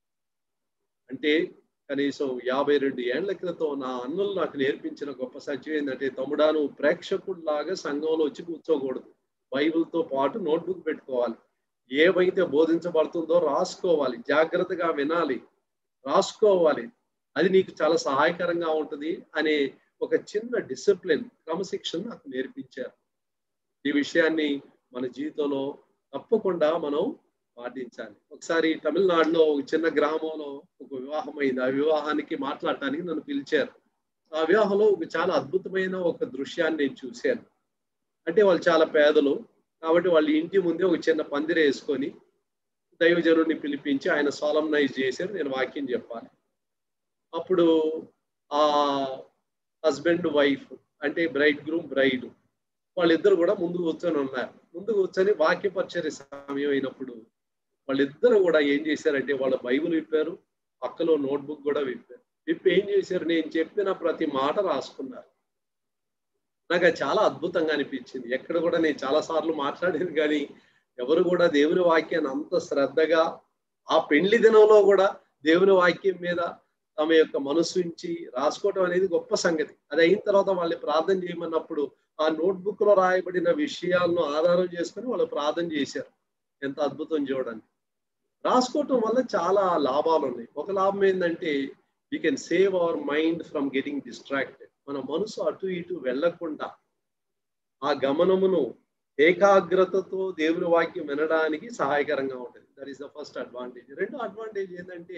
A: అంటే కనీసం యాభై రెండు ఏళ్ల క్రితం నా అన్నులు నాకు నేర్పించిన గొప్ప సత్యం ఏంటంటే తమ్ముడాను ప్రేక్షకుడిలాగా సంఘంలో వచ్చి కూర్చోకూడదు బైబిల్తో పాటు నోట్బుక్ పెట్టుకోవాలి ఏవైతే బోధించబడుతుందో రాసుకోవాలి జాగ్రత్తగా వినాలి రాసుకోవాలి అది నీకు చాలా సహాయకరంగా ఉంటుంది అనే ఒక చిన్న డిసిప్లిన్ క్రమశిక్షణ నాకు నేర్పించారు ఈ విషయాన్ని మన జీవితంలో తప్పకుండా మనం పాటించాలి ఒకసారి తమిళనాడులో ఒక చిన్న గ్రామంలో ఒక వివాహం అయింది ఆ వివాహానికి మాట్లాడటానికి నన్ను పిలిచారు ఆ వివాహంలో ఒక చాలా అద్భుతమైన ఒక దృశ్యాన్ని నేను చూశాను అంటే వాళ్ళు చాలా పేదలు కాబట్టి వాళ్ళ ఇంటి ముందే ఒక చిన్న పందిర వేసుకొని దైవజనుడిని పిలిపించి ఆయన సాలమ్నైజ్ చేశారు నేను వాక్యం చెప్పాలి అప్పుడు ఆ హస్బెండ్ వైఫ్ అంటే బ్రైడ్ గ్రూమ్ బ్రైడ్ వాళ్ళిద్దరు కూడా ముందు కూర్చొని ఉన్నారు ముందు కూర్చొని వాక్యపరిచర్య సమయం అయినప్పుడు వాళ్ళిద్దరు కూడా ఏం చేశారంటే వాళ్ళ బైబుల్ విప్పారు పక్కలో నోట్బుక్ కూడా విప్పారు విప్పి ఏం చేశారు నేను చెప్పిన ప్రతి మాట రాసుకున్నారు నాకు అది చాలా అద్భుతంగా అనిపించింది ఎక్కడ కూడా నేను చాలా సార్లు మాట్లాడాను కానీ ఎవరు కూడా దేవుని వాక్యాన్ని అంత శ్రద్ధగా ఆ పెళ్లి దినంలో కూడా దేవుని వాక్యం మీద తమ యొక్క మనసు ఉంచి రాసుకోవటం అనేది గొప్ప సంగతి అది అయిన తర్వాత వాళ్ళని ప్రార్థన చేయమన్నప్పుడు ఆ నోట్బుక్ లో రాయబడిన విషయాలను ఆధారం చేసుకుని వాళ్ళు ప్రార్థన చేశారు ఎంత అద్భుతం చూడండి రాసుకోవటం వల్ల చాలా లాభాలు ఉన్నాయి ఒక లాభం ఏంటంటే we can save our mind from getting distracted మన మనసు అటు ఇటు వెళ్లకుండా ఆ గమనమును ఏకాగ్రతతో దేవుని వాక్యం వినడానికి సహాయకరంగా ఉంటుంది that is the first advantage రెండో అడ్వాంటేజ్ ఏంటంటే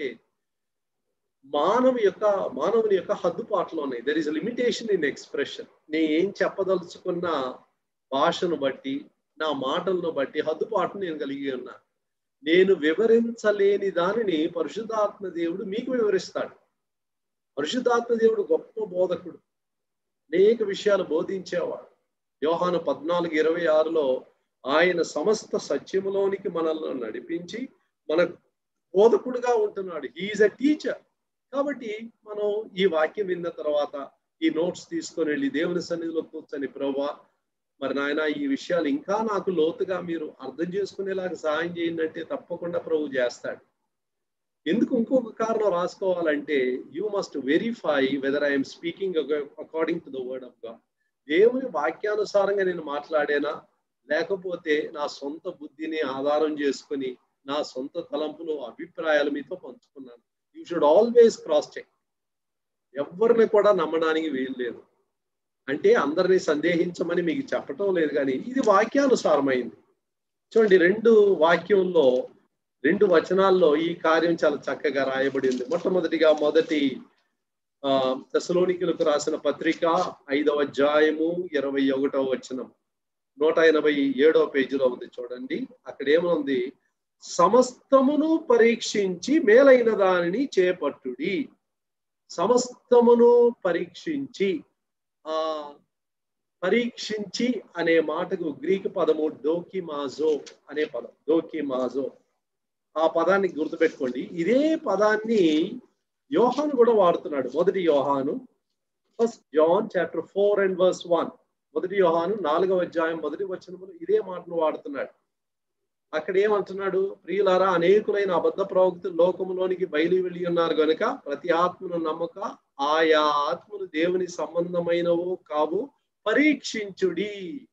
A: మానవు యొక్క మానవుని యొక్క హద్దుపాట్లు ఉన్నాయి there is limitation in expression నేను ఏం చెప్పదలుచుకున్న భాషను బట్టి నా మాటలను బట్టి హద్దుపాటు నేను కలిగి ఉన్నా నేను వివరించలేని దానిని పరిశుద్ధాత్మ దేవుడు మీకు వివరిస్తాడు పరిశుద్ధాత్మ దేవుడు గొప్ప బోధకుడు అనేక విషయాలు బోధించేవాడు యోహాను పద్నాలుగు ఇరవై ఆరులో ఆయన సమస్త సత్యములోనికి మనల్ని నడిపించి మన బోధకుడుగా ఉంటున్నాడు హీఈస్ అ టీచర్ కాబట్టి మనం ఈ వాక్యం విన్న తర్వాత ఈ నోట్స్ తీసుకొని వెళ్ళి దేవుని సన్నిధిలో కూర్చొని ప్రభా మరి నాయన ఈ విషయాలు ఇంకా నాకు లోతుగా మీరు అర్థం చేసుకునేలాగా సహాయం చేయండి అంటే తప్పకుండా ప్రభు చేస్తాడు ఎందుకు ఇంకొక కారణం రాసుకోవాలంటే you must verify whether I'm speaking according to the word of God దేవుని వాక్యానుసారంగా నేను మాట్లాడేనా లేకపోతే నా సొంత బుద్ధిని ఆధారం చేసుకుని నా సొంత తలంపులు అభిప్రాయాలు మీతో పంచుకున్నాను you should always cross check ఎవరిని కూడా నమ్మడానికి వీలు లేదు అంటే అందరినీ సందేహించమని మీకు చెప్పటం లేదు కానీ ఇది వాక్యానుసారమైంది చూడండి రెండు వాక్యంలో రెండు వచనాల్లో ఈ కార్యం చాలా చక్కగా రాయబడింది మొట్టమొదటిగా మొదటి ఆ దశలోనికులకు రాసిన పత్రిక ఐదవ అధ్యాయము ఇరవై ఒకటవ వచనం నూట ఎనభై ఏడవ పేజీలో ఉంది చూడండి అక్కడ ఏముంది సమస్తమును పరీక్షించి మేలైన దానిని చేపట్టుడి సమస్తమును పరీక్షించి ఆ పరీక్షించి అనే మాటకు గ్రీక్ పదము డోకిమాజో అనే పదం డోకిమాజో ఆ పదాన్ని గుర్తుపెట్టుకోండి ఇదే పదాన్ని యోహాను కూడా వాడుతున్నాడు మొదటి Yohanu first John chapter four and verse one మొదటి యోహాను నాలుగవ అధ్యాయం మొదటి వచనములు ఇదే మాటను వాడుతున్నాడు అక్కడ ఏమంటున్నాడు ప్రియులారా అనేకులైన అబద్ధ ప్రవక్తులు లోకములోనికి బయలు వెళ్ళి ఉన్నారు గనుక ప్రతి ఆత్మను నమ్మక ఆయా ఆత్మలు దేవుని సంబంధమైనవో కావు పరీక్షించుడి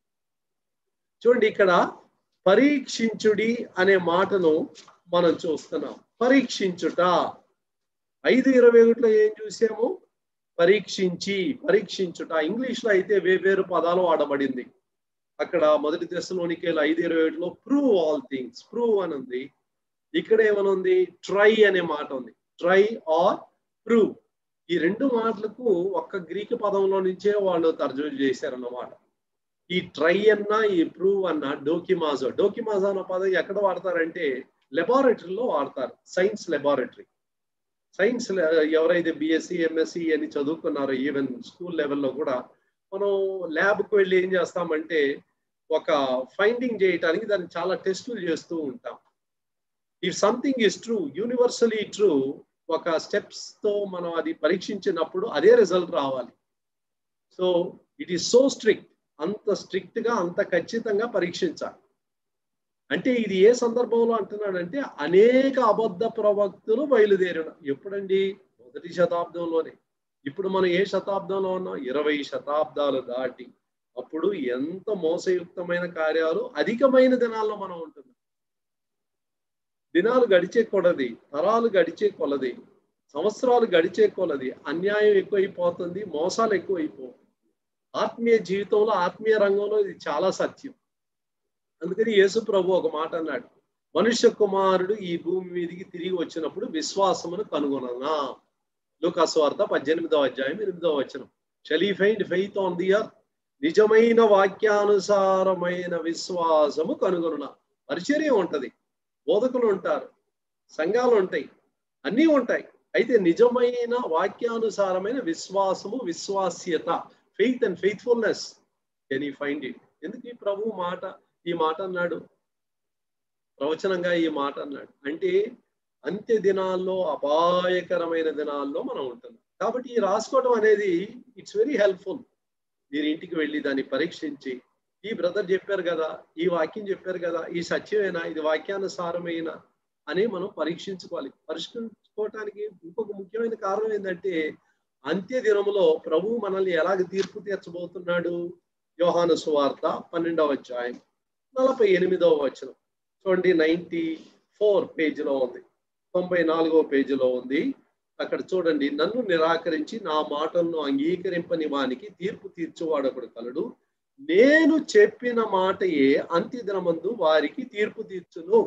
A: చూడండి ఇక్కడ పరీక్షించుడి అనే మాటను మనం చూస్తున్నాం పరీక్షించుట ఐదు ఇరవై ఒకటిలో ఏం చూసాము పరీక్షించి పరీక్షించుట ఇంగ్లీష్ లో అయితే వేవేరు పదాలు వాడబడింది అక్కడ మొదటి దశలోనికి ఐదు ఇరవై ఒకటిలో ప్రూవ్ ఆల్ థింగ్స్ ప్రూవ్ అని ఉంది ఇక్కడ ఏమనుంది ట్రై అనే మాట ఉంది ట్రై ఆర్ ప్రూవ్ ఈ రెండు మాటలకు ఒక్క గ్రీక్ పదంలో నుంచే వాళ్ళు తర్జుమా చేశారన్నమాట ఈ ట్రై అన్న ఈ ప్రూవ్ అన్న డోకిమాజో డోకిమాజో అన్న పదం ఎక్కడ వాడతారంటే లెబారెటరీలో వాడతారు సైన్స్ లెబారెటరీ సైన్స్ ఎవరైతే బిఎస్సి ఎంఎస్సి అని చదువుకున్నారో ఈవెన్ స్కూల్ లెవెల్లో కూడా మనం ల్యాబ్కి వెళ్ళి ఏం చేస్తామంటే ఒక ఫైండింగ్ చేయటానికి దాన్ని చాలా టెస్టులు చేస్తూ ఉంటాం if something is true universally true ఒక స్టెప్స్ తో మనం అది పరీక్షించినప్పుడు అదే రిజల్ట్ రావాలి so it is so strict అంత స్ట్రిక్ట్ గా అంత ఖచ్చితంగా పరీక్షించాలి అంటే ఇది ఏ సందర్భంలో అంటున్నాడంటే అనేక అబద్ధ ప్రవక్తులు బయలుదేరిన ఎప్పుడండి మొదటి శతాబ్దంలోనే ఇప్పుడు మనం ఏ శతాబ్దంలో ఉన్నాం ఇరవై శతాబ్దాలు దాటి అప్పుడు ఎంత మోసయుక్తమైన కార్యాలు అధికమైన దినాల్లో మనం ఉంటున్నాం దినాలు గడిచే కొలది తరాలు గడిచే కొలది సంవత్సరాలు గడిచే కొలది అన్యాయం ఎక్కువైపోతుంది మోసాలు ఎక్కువైపోతుంది ఆత్మీయ జీవితంలో ఆత్మీయ రంగంలో ఇది చాలా సత్యం అందుకని యేసు ప్రభు ఒక మాట అన్నాడు మనుష్య కుమారుడు ఈ భూమి మీదకి తిరిగి వచ్చినప్పుడు విశ్వాసమును కనుగొననా లోకాస్వార్త పద్దెనిమిదవ అధ్యాయం ఎనిమిదవ వచనం shall he find faith on the earth నిజమైన వాక్యానుసారమైన విశ్వాసము కనుగొనున పరిచర్య ఉంటది బోధకులు ఉంటారు సంఘాలు ఉంటాయి అన్నీ ఉంటాయి అయితే నిజమైన వాక్యానుసారమైన విశ్వాసము విశ్వాస్యత faith and faithfulness can you find it ఎందుకు ఈ ప్రభు మాట ఈ మాట అన్నాడు ప్రవచనంగా ఈ మాట అన్నాడు అంటే అంత్య దినాల్లో అపాయకరమైన దినాల్లో మనం ఉంటున్నాం కాబట్టి ఈ రాసుకోవడం అనేది ఇట్స్ వెరీ హెల్ప్ఫుల్ మీరు ఇంటికి వెళ్ళి దాన్ని పరీక్షించి ఈ బ్రదర్ చెప్పారు కదా ఈ వాక్యం చెప్పారు కదా ఈ సత్యమేనా ఇది వాక్యానుసారమైన అని మనం పరీక్షించుకోవాలి పరీక్షించుకోవటానికి ఇంకొక ముఖ్యమైన కారణం ఏంటంటే అంత్య దినములో ప్రభు మనల్ని ఎలాగ తీర్పు తీర్చబోతున్నాడు యోహాను సువార్త పన్నెండవ అధ్యాయం నలభై ఎనిమిదవ వచనం చూడండి నైన్టీ ఫోర్ పేజీలో ఉంది తొంభై నాలుగవ పేజీలో ఉంది అక్కడ చూడండి నన్ను నిరాకరించి నా మాటలను అంగీకరింపని వానికి తీర్పు తీర్చువాడు ఒకడు కలడు నేను చెప్పిన మాటయే అంత్యదినమందు వారికి తీర్పు తీర్చును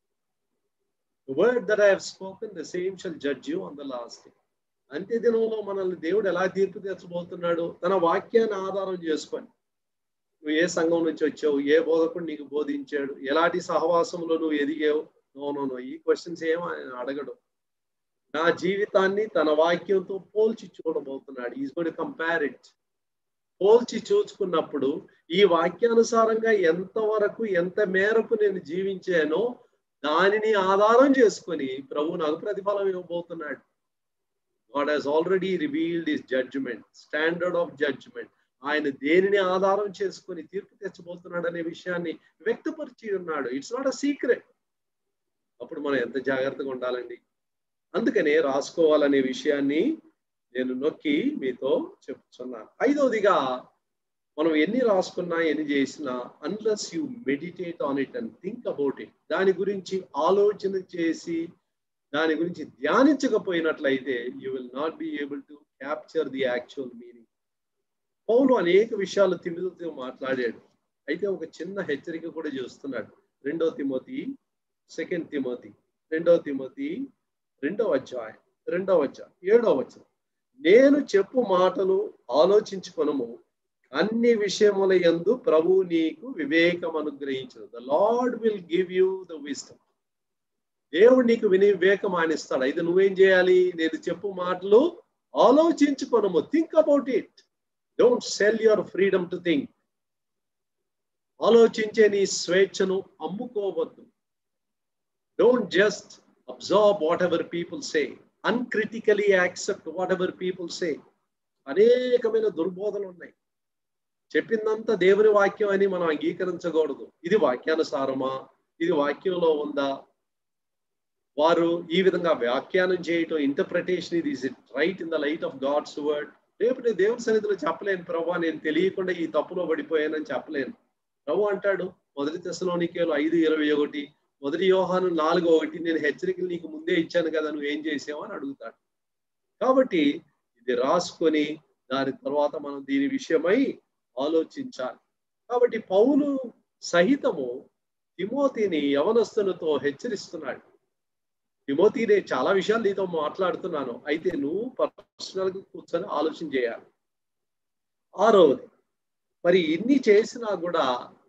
A: word that I have spoken the same shall judge you on the last day అంత్యదినంలో మనల్ని దేవుడు ఎలా తీర్పు తీర్చబోతున్నాడు తన వాక్యాన్ని ఆధారం చేసుకొని నువ్వు ఏ సంఘం నుంచి వచ్చావు ఏ బోధకుడు నీకు బోధించాడు ఎలాంటి సహవాసంలో నువ్వు ఎదిగావు నో నో నో ఈ క్వశ్చన్స్ ఏమో ఆయన అడగడు నా జీవితాన్ని తన వాక్యంతో పోల్చి చూడబోతున్నాడు ఈజ్ గోడ్ కంపేర్ ఇట్ పోల్చి చూసుకున్నప్పుడు ఈ వాక్యానుసారంగా ఎంతవరకు ఎంత మేరకు నేను జీవించానో దానిని ఆధారం చేసుకొని ప్రభు నాకు ప్రతిఫలం ఇవ్వబోతున్నాడు God has already revealed his judgement standard of judgement ఆయన దేనిని ఆధారం చేసుకొని తీర్పు తెచ్చబోతున్నాడు అనే విషయాన్ని వ్యక్తపరిచి ఉన్నాడు ఇట్స్ నాట్ అ సీక్రెట్ అప్పుడు మనం ఎంత జాగ్రత్తగా ఉండాలండి అందుకనే రాసుకోవాలనే విషయాన్ని నేను నొక్కి మీతో చెప్తున్నాను ఐదవదిగా మనం ఎన్ని రాసుకున్నా ఎన్ని చేసినా unless you meditate on it and think about it దాని గురించి ఆలోచన చేసి దాని గురించి ధ్యానించకపోయినట్లయితే you will not be able to capture the actual meaning పౌలు అనేక విషయాలు తిమిదితో మాట్లాడాడు అయితే ఒక చిన్న హెచ్చరిక కూడా చేస్తున్నాడు రెండో తిమోతి సెకండ్ తిమోతి రెండో తిమోతి రెండవ అధ్యాయం రెండవ అధ్యాయం ఏడవ వచనం నేను చెప్పు మాటలు ఆలోచించుకొనము అన్ని విషయముల యందు ప్రభు నీకు వివేకం అనుగ్రహించదు the Lord will give you the wisdom దేవుడు నీకు విని వివేకం ఆనిస్తాడు అయితే నువ్వేం చేయాలి నేను చెప్పు మాటలు ఆలోచించుకొనము think about it don't sell your freedom to think ఆలోచించే నీ స్వేచ్ఛను అమ్ముకోవద్దు don't just observe whatever people say uncritically accept whatever people say అనేకమైన దుర్బోధలు ఉన్నాయి చెప్పిందంతా దేవుని వాక్యం అని మనం అంగీకరించకూడదు ఇది వాక్యానుసారమా ఇది వాక్యంలో ఉందా వారు ఈ విధంగా వ్యాఖ్యానం చేయటం ఇంటర్ప్రిటేషన్ ఇది is it right in the light of God's word రేపు నేను దేవుని సన్నిధిలో చెప్పలేను ప్రభా నేను తెలియకుండా ఈ తప్పులో పడిపోయానని చెప్పలేను ప్రభు అంటాడు మొదటి దశలోనికేలు ఐదు ఇరవై ఒకటి మొదటి యోహాను నాలుగు ఒకటి నేను హెచ్చరికలు నీకు ముందే ఇచ్చాను కదా నువ్వు ఏం చేసావు అని అడుగుతాడు కాబట్టి ఇది రాసుకొని దాని తర్వాత మనం దీని విషయమై ఆలోచించాలి కాబట్టి పౌలు సహితము తిమోతిని యవనస్తులతో హెచ్చరిస్తున్నాడు తిమోతి నేను చాలా విషయాలు నీతో మాట్లాడుతున్నాను అయితే నువ్వు పర్సనల్ గా కూర్చొని ఆలోచన చేయాలి ఆరవది మరి ఇన్ని చేసినా కూడా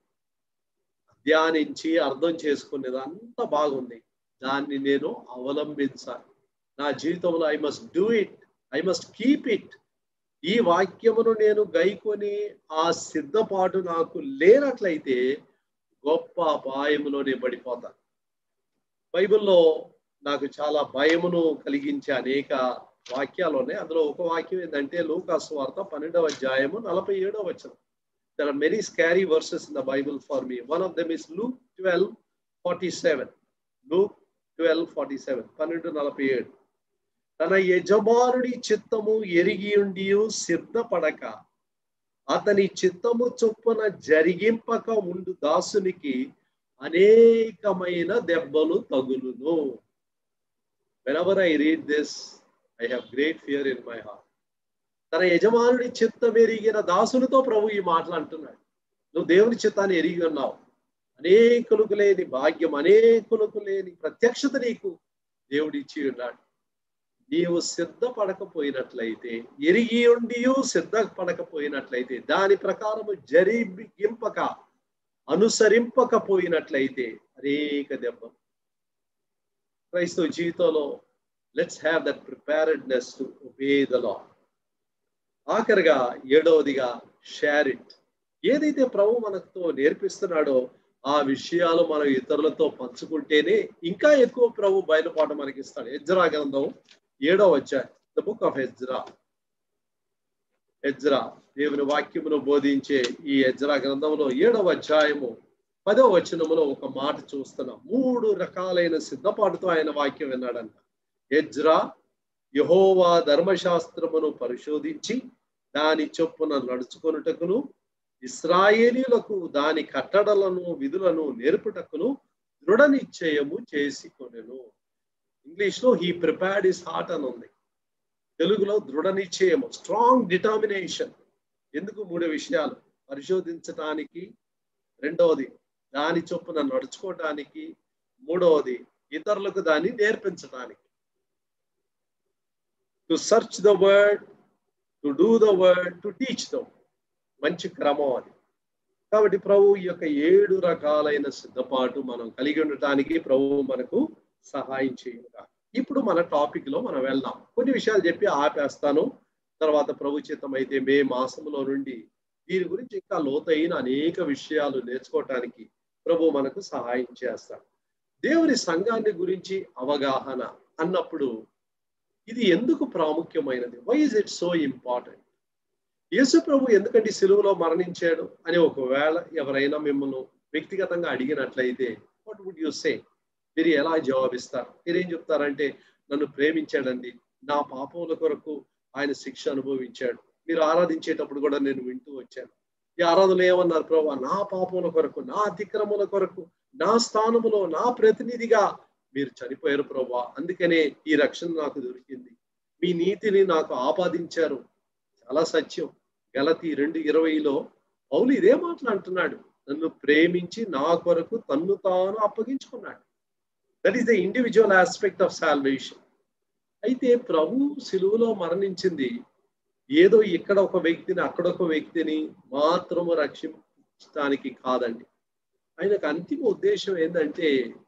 A: ధ్యానించి అర్థం చేసుకునేది అంతా బాగుంది దాన్ని నేను అవలంబించాలి నా జీవితంలో I must do it I must keep it ఈ వాక్యమును నేను గైకొని ఆ సిద్ధపాటు నాకు లేనట్లయితే గొప్ప అపాయములోనే పడిపోతాను బైబిల్లో నాకు చాలా భయమును కలిగించే అనేక వాక్యాలు ఉన్నాయి అందులో ఒక వాక్యం ఏంటంటే లూకాసు వార్త పన్నెండవ అధ్యాయము నలభై ఏడవ వచనం there are many scary verses in the Bible for me one of them is Luke twelve forty seven Luke twelve forty seven పన్నెండు నలభై ఏడు తన యజమానుడి చిత్తము ఎరిగి ఉండి సిద్ధపడక అతని చిత్తము చొప్పున జరిగింపక ఉండు దాసునికి అనేకమైన దెబ్బలు తగులును whenever I read this I have great fear in my heart తన యజమానుడి చిత్తం ఎరిగిన దాసునితో ప్రభు ఈ మాటలు అంటున్నాడు నువ్వు దేవుని చిత్తాన్ని ఎరిగి ఉన్నావు అనేకులకు లేని భాగ్యం అనేకులకు లేని ప్రత్యక్షత నీకు దేవుడు ఇచ్చి ఉన్నాడు నీవు సిద్ధపడకపోయినట్లయితే ఎరిగి ఉండి సిద్ధపడకపోయినట్లయితే దాని ప్రకారము జరిగింపక అనుసరింపకపోయినట్లయితే అనేక దెబ్బ క్రైస్తవ జీవితంలో let's have that preparedness to obey the law ఆఖరిగా ఏడవదిగా షేర్ ఇట్ ఏదైతే ప్రభు మనతో నేర్పిస్తున్నాడో ఆ విషయాలు మనం ఇతరులతో పంచుకుంటేనే ఇంకా ఎక్కువ ప్రభు బయలుపాటు మనకి ఇస్తాడు ఎజ్రా గ్రంథం ఏడవ అధ్యాయం the book of Ezra Ezra దేవుని వాక్యమును బోధించే ఈ ఎజ్రా గ్రంథంలో ఏడవ అధ్యాయము పదవ వచనములో ఒక మాట చూస్తున్నాం మూడు రకాలైన సిద్ధపాటుతో ఆయన వాక్యం విన్నాడంట ఎజ్రా యహోవా ధర్మశాస్త్రమును పరిశోధించి దాని చొప్పున నడుచుకొనుటకును ఇస్రాయేలీలకు దాని కట్టడలను విధులను నేర్పుటకును దృఢ నిశ్చయము చేసుకొనెను ఇంగ్లీష్ లో హీ ప్రిపేర్డ్ ఇస్ హార్ట్ అని ఉంది తెలుగులో దృఢ నిశ్చయము స్ట్రాంగ్ డిటర్మినేషన్ ఎందుకు మూడు విషయాలు పరిశోధించటానికి రెండవది దాని చొప్పున నడుచుకోవటానికి మూడవది ఇతరులకు దాన్ని నేర్పించటానికి to search the word to do the word to teach the మంచి క్రమం అది కాబట్టి ప్రభు ఈ యొక్క ఏడు రకాలైన సిద్ధపాటు మనం కలిగి ఉండటానికి ప్రభు మనకు సహాయం చేయుగా ఇప్పుడు మన టాపిక్ లో మనం వెళ్దాం కొన్ని విషయాలు చెప్పి ఆపేస్తాను తర్వాత ప్రభు చిత్తం అయితే మే మాసంలో నుండి దీని గురించి ఇంకా లోతైన అనేక విషయాలు నేర్చుకోవటానికి ప్రభు మనకు సహాయం చేస్తాడు దేవుని సంఘాన్ని గురించి అవగాహన అన్నప్పుడు ఇది ఎందుకు ప్రాముఖ్యమైనది why is it so important యేసు ప్రభు ఎందుకంటే సిలువలో మరణించాడు అని ఒకవేళ ఎవరైనా మిమ్మల్ని వ్యక్తిగతంగా అడిగినట్లయితే వాట్ వుడ్ యు సే మీరు ఎలా జవాబిస్తారు మీరేం చెప్తారంటే నన్ను ప్రేమించాడండి నా పాపముల కొరకు ఆయన శిక్ష అనుభవించాడు మీరు ఆరాధించేటప్పుడు కూడా నేను వింటూ వచ్చాను ఈ ఆరాధనలు ఏమన్నారు ప్రభా నా పాపముల కొరకు నా అతిక్రముల కొరకు నా స్థానములో నా ప్రతినిధిగా మీరు చనిపోయారు ప్రభా అందుకనే ఈ రక్షణ నాకు దొరికింది మీ నీతిని నాకు ఆపాదించారు చాలా సత్యం గలతి రెండు ఇరవైలో పౌలు ఇదే మాట్లాడుతున్నాడు నన్ను ప్రేమించి నా కొరకు తన్ను తాను అప్పగించుకున్నాడు that is the individual aspect of salvation అయితే ప్రభు సిలువలో మరణించింది ఏదో ఇక్కడ ఒక వ్యక్తిని అక్కడ ఒక వ్యక్తిని మాత్రము రక్షించడానికి కాదండి ఆయనకు అంతిమ ఉద్దేశం ఏంటంటే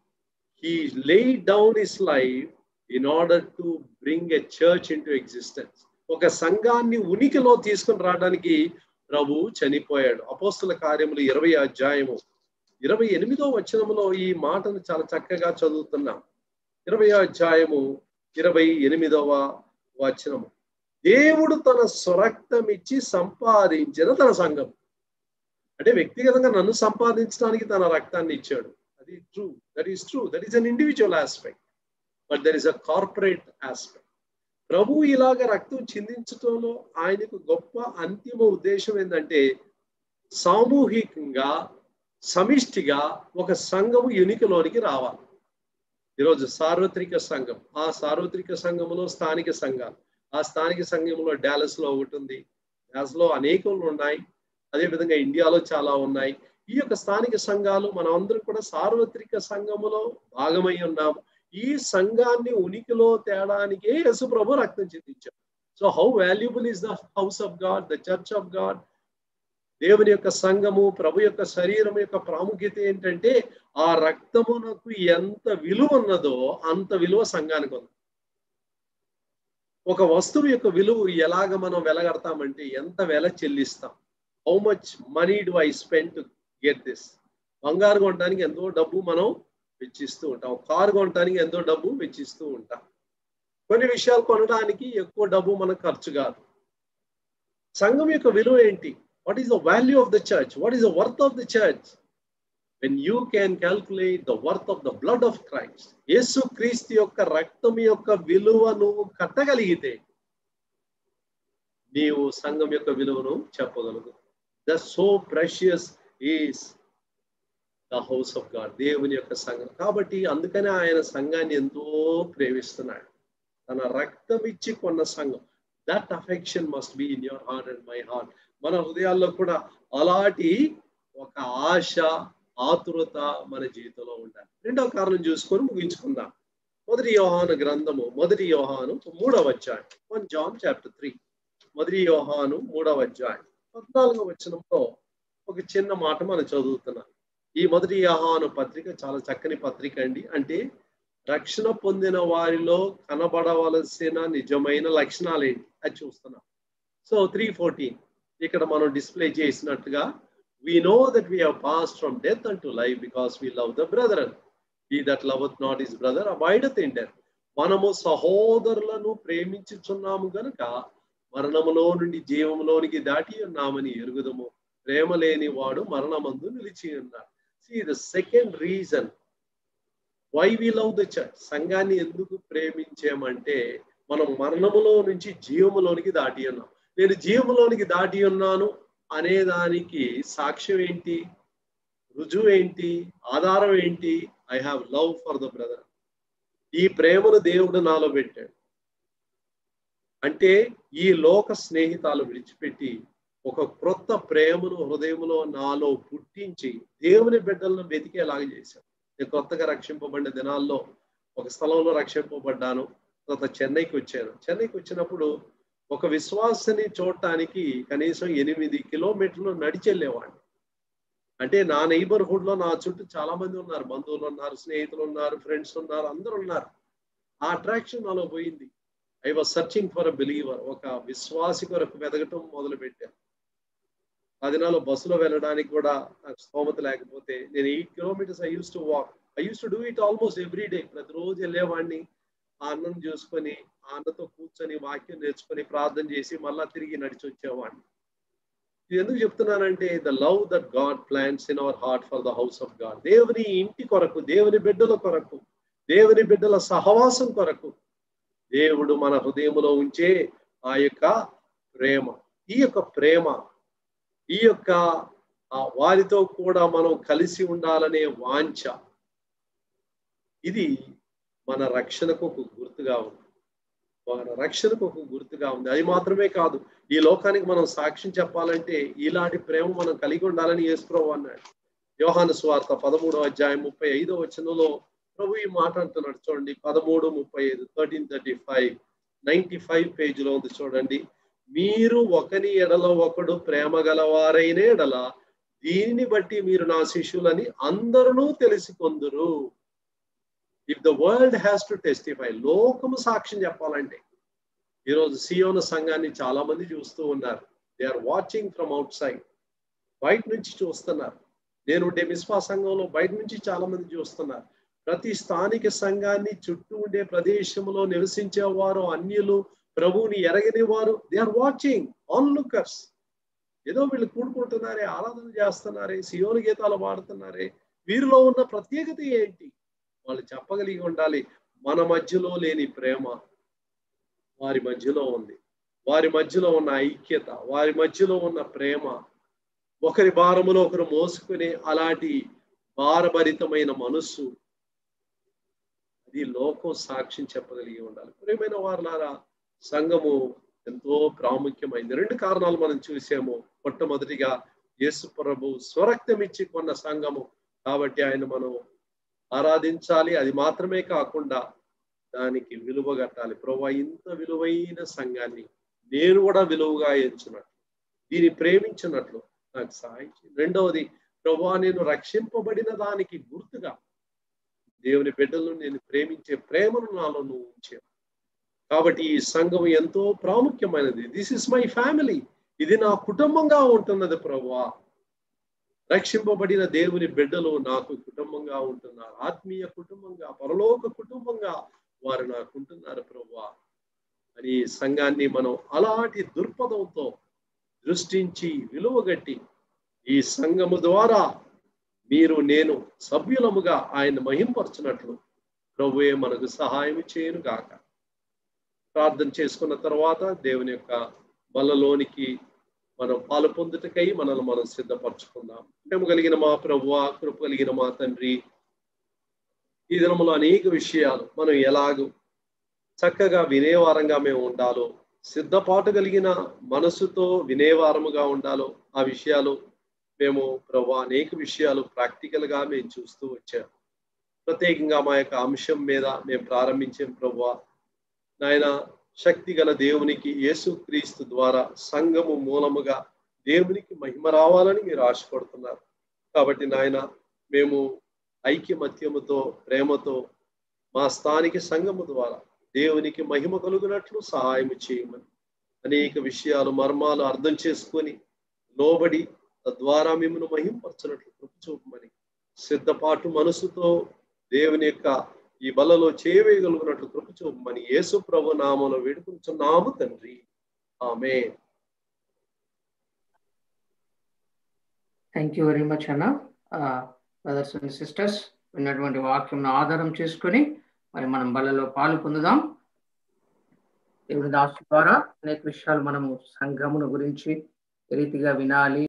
A: he lay down his life in order to bring a church into existence ఒక సంఘాన్ని ఉనికిలో తీసుకుని రావడానికి ప్రభు చనిపోయాడు అపోస్తుల కార్యములు ఇరవై అధ్యాయము ఇరవై ఎనిమిదో వచనములో ఈ మాటను చాలా చక్కగా చదువుతున్నాం ఇరవై అధ్యాయము ఇరవై ఎనిమిదవ వచనము దేవుడు తన స్వరక్తం ఇచ్చి సంపాదించిన తన సంఘం అంటే వ్యక్తిగతంగా నన్ను సంపాదించడానికి తన రక్తాన్ని ఇచ్చాడు అది true that is true that is an individual aspect but there is a corporate aspect ప్రభు ఇలాగ రక్తం చిందించటంలో ఆయనకు గొప్ప అంతిమ ఉద్దేశం ఏంటంటే సామూహికంగా సమిష్టిగా ఒక సంఘము యునికలోనికి రావాలి ఈరోజు సార్వత్రిక సంఘం ఆ సార్వత్రిక సంఘములో స్థానిక సంఘాలు ఆ స్థానిక సంఘంలో డాలస్ లో ఒకటి ఉంది డాలస్ లో అనేకలు ఉన్నాయి అదేవిధంగా ఇండియాలో చాలా ఉన్నాయి ఈ యొక్క స్థానిక సంఘాలు మనం అందరం కూడా సార్వత్రిక సంఘములో భాగమై ఉన్నాము ఈ సంఘాన్ని ఉనికిలో తేడానికే యేసు ప్రభు రక్తం చెందించారు so how valuable is the house of God the church of God దేవుని యొక్క సంఘము ప్రభు యొక్క శరీరం యొక్క ప్రాముఖ్యత ఏంటంటే ఆ రక్తమునకు ఎంత విలువ ఉన్నదో అంత విలువ సంఘానికి ఉంది ఒక వస్తువు యొక్క విలువ ఎలాగ మనం వెలగడతామంటే ఎంత వెల చెల్లిస్తాం how much money do I spend to get this బంగారు కొనడానికి ఎంతో డబ్బు మనం వెచ్చిస్తూ ఉంటాం కారు కొనడానికి ఎంతో డబ్బు వెచ్చిస్తూ ఉంటాం కొన్ని విషయాలు కొనడానికి ఎక్కువ డబ్బు మనకు ఖర్చు కాదు సంఘం యొక్క విలువ ఏంటి what is the value of the church what is the worth of the church when you can calculate the worth of the blood of Christ యేసు క్రీస్తు యొక్క రక్తం యొక్క విలువను కట్టగలిగితే నీవు సంఘం యొక్క విలువను చెప్పగలదు the so precious is the house of God దేవుని యొక్క సంఘం కాబట్టి అందుకనే ఆయన సంఘాన్ని ఎంతో ప్రేమిస్తున్నాడు తన రక్తం ఇచ్చి కొన్న సంఘం that affection must be in your heart and my heart మన హృదయాల్లో కూడా అలాంటి ఒక ఆశ ఆతురత మన జీవితంలో ఉండాలి రెండవ కారణం చూసుకొని ముగించుకుందాం మొదటి యోహాను గ్రంథము మొదటి యోహాను మూడవ అధ్యాయం వన్ జాన్ చాప్టర్ త్రీ మొదటి యోహాను మూడవ అధ్యాయం పద్నాలుగవ వచనంలో ఒక చిన్న మాట మనం చదువుతున్నాం ఈ మొదటి యోహాను పత్రిక చాలా చక్కని పత్రిక అండి అంటే రక్షణ పొందిన వారిలో కనబడవలసిన నిజమైన లక్షణాలు ఏంటి అది చూస్తున్నాం సో త్రీ ఫోర్టీన్ ఇక్కడ మనం డిస్ప్లే చేసినట్టుగా we know that we have passed from death unto life because we love the brethren. He that loveth not his brother abideth in death. మనము సహోదరులను ప్రేమించుచున్నాము గనుక మరణములో నుండి జీవములోనికి దాటి ఉన్నామని ఎరుగుదము ప్రేమ లేని వాడు మరణమందు నిలిచి ఉన్నాడు see the second reason why we love the church సంఘాన్ని ఎందుకు ప్రేమించామంటే మనం మరణములో నుంచి జీవములోనికి దాటి ఉన్నాం నేను జీవములోనికి దాటి ఉన్నాను అనే దానికి సాక్ష్యం ఏంటి రుజువు ఏంటి ఆధారం ఏంటి I have love for the brother ఈ ప్రేమను దేవుడు నాలో పెట్టాడు అంటే ఈ లోక స్నేహితాలు విడిచిపెట్టి ఒక క్రొత్త ప్రేమను హృదయంలో నాలో పుట్టించి దేవుని బిడ్డలను వెతికేలాగా చేశాడు నేను కొత్తగా రక్షింపబడిన దినాల్లో ఒక స్థలంలో రక్షింపబడ్డాను తర్వాత చెన్నైకి వచ్చాను చెన్నైకి వచ్చినప్పుడు ఒక విశ్వాసని చూడటానికి కనీసం ఎనిమిది కిలోమీటర్లు నడిచి వెళ్ళేవాడిని అంటే నా నైబర్హుడ్ లో నా చుట్టూ చాలా మంది ఉన్నారు బంధువులు ఉన్నారు స్నేహితులు ఉన్నారు ఫ్రెండ్స్ ఉన్నారు అందరూ ఉన్నారు ఆ అట్రాక్షన్ నాలో పోయింది I was searching for a believer ఒక విశ్వాసి కొరకు వెదగటం మొదలు పెట్టాను పది నాలో బస్సులో వెళ్ళడానికి కూడా నాకు స్తోమత లేకపోతే నేను eight kilometres I use to walk I use to do it almost every day ప్రతిరోజు వెళ్ళేవాడిని ఆ అన్నం చూసుకొని ఆ అన్నతో కూర్చొని వాక్యం నేర్చుకొని ప్రార్థన చేసి మళ్ళా తిరిగి నడిచి వచ్చేవాడిని ఇది ఎందుకు చెప్తున్నానంటే the love that God plans in our heart for the house of God దేవుని ఇంటి కొరకు దేవుని బిడ్డల కొరకు దేవుని బిడ్డల సహవాసం కొరకు దేవుడు మన హృదయంలో ఉంచే ఆ యొక్క ప్రేమ ఈ యొక్క ప్రేమ ఈ యొక్క వారితో కూడా మనం కలిసి ఉండాలనే వాంఛ ఇది మన రక్షణకు ఒక గుర్తుగా ఉంది మన రక్షణకు ఒక గుర్తుగా ఉంది అది మాత్రమే కాదు ఈ లోకానికి మనం సాక్ష్యం చెప్పాలంటే ఇలాంటి ప్రేమ మనం కలిగి ఉండాలని యేసుప్రభు అన్నాడు యోహాను స్వార్త పదమూడో అధ్యాయం ముప్పై ఐదో వచనంలో ప్రభు ఈ మాట అంటున్నాడు చూడండి పదమూడు ముప్పై ఐదు thirteen thirty five ninety five పేజీలో ఉంది చూడండి మీరు ఒకని ఎడల ఒకడు ప్రేమ గలవారైన ఎడల దీనిని బట్టి మీరు నా శిష్యులని అందరూ తెలుసుకొందురు if the world has to testify లోకము సాక్ష్యం చెప్పాలంటే ఈరోజు సియోన సంఘాన్ని చాలా మంది చూస్తూ ఉన్నారు they are watching from outside బయట నుంచి చూస్తున్నారు నేను ఉండే విశ్వాస సంఘంలో బయట నుంచి చాలా మంది చూస్తున్నారు ప్రతి స్థానిక సంఘాన్ని చుట్టూ ఉండే ప్రదేశంలో నివసించే వారు అన్యులు ప్రభువుని ఎరగని వారు they are watching onlookers ఏదో వీళ్ళు కూడుకుంటున్నారే ఆరాధన చేస్తున్నారే సియోని గీతాలు పాడుతున్నారే వీరిలో ఉన్న ప్రత్యేకత ఏంటి వాళ్ళు చెప్పగలిగి ఉండాలి మన మధ్యలో లేని ప్రేమ వారి మధ్యలో ఉంది వారి మధ్యలో ఉన్న ఐక్యత వారి మధ్యలో ఉన్న ప్రేమ ఒకరి భారములో ఒకరు మోసుకునే అలాంటి భారభరితమైన మనస్సు అది లోకం సాక్ష్యం చెప్పగలిగి ఉండాలి ప్రియమైన వారులారా సంఘము ఎంతో ప్రాముఖ్యమైంది రెండు కారణాలు మనం చూసాము మొట్టమొదటిగా యేసు ప్రభు స్వరక్తం ఇచ్చి కొన్న సంఘము కాబట్టి ఆయన మనం ఆరాధించాలి అది మాత్రమే కాకుండా దానికి విలువ కట్టాలి ప్రభు ఇంత విలువైన సంఘాన్ని నేను కూడా విలువగా ఎంచున్నట్లు దీన్ని ప్రేమించినట్లు నాకు సహాయం రెండవది ప్రభు నేను రక్షింపబడిన దానికి గుర్తుగా దేవుని బిడ్డలను నేను ప్రేమించే ప్రేమను నాలో నువ్వు ఉంచావు కాబట్టి ఈ సంఘం ఎంతో ప్రాముఖ్యమైనది దిస్ ఇస్ మై ఫ్యామిలీ ఇది నా కుటుంబంగా ఉంటున్నది ప్రభువా రక్షింపబడిన దేవుని బిడ్డలు నాకు కుటుంబంగా ఉంటున్నారు ఆత్మీయ కుటుంబంగా పరలోక కుటుంబంగా వారు నాకు ఉంటున్నారు ప్రభువా అని సంఘాన్ని మనం అలాంటి దృక్పథంతో దృష్టించి విలువగట్టి ఈ సంఘము ద్వారా మీరు నేను సభ్యులముగా ఆయన మహింపరచున్నట్లు ప్రభువే మనకు సహాయం చేయను గాక ప్రార్థన చేసుకున్న తర్వాత దేవుని యొక్క బలలోనికి మనం పాలు పొందుటకై మనల్ని మనం సిద్ధపరచుకుందాం ప్రేమ కలిగిన మా ప్రభువ కృప కలిగిన మా తండ్రి ఈ దినములో అనేక విషయాలు మనం ఎలాగూ చక్కగా వినేవారంగా మేము ఉండాలో సిద్ధపాటు కలిగిన మనసుతో వినేవారముగా ఉండాలో ఆ విషయాలు మేము ప్రభు అనేక విషయాలు ప్రాక్టికల్ గా మేము చూస్తూ వచ్చాం ప్రత్యేకంగా మా యొక్క అంశం మీద మేము ప్రారంభించాం ప్రభు నాయన శక్తి గల దేవునికి యేసుక్రీస్తు ద్వారా సంఘము మూలముగా దేవునికి మహిమ రావాలని మీరు ఆశపడుతున్నారు కాబట్టి నాయన మేము ఐక్యమత్యముతో ప్రేమతో మా స్థానిక సంఘము ద్వారా దేవునికి మహిమ కలుగునట్లు సహాయం చేయమని అనేక విషయాలు మర్మాలు అర్థం చేసుకొని లోబడి తద్వారా మిమ్మల్ని మహింపరచినట్లు కృప చూపమని సిద్ధపాటు మనసుతో దేవుని యొక్క ఈ బలలో చేయవేయగలుగునట్లు కృప చూపమని యేసు ప్రభు నామంలో వేడుకుంటున్నాము తండ్రి ఆమె
B: థ్యాంక్ యూ వెరీ మచ్ అన్న బ్రదర్స్ అండ్ సిస్టర్స్ విన్నటువంటి వాక్యం ఆధారం చేసుకొని మరి మనం బలలో పాలు పొందుదాం దేవుడి దాసు ద్వారా అనేక విషయాలు మనము సంఘమును గురించి ఏ రీతిగా వినాలి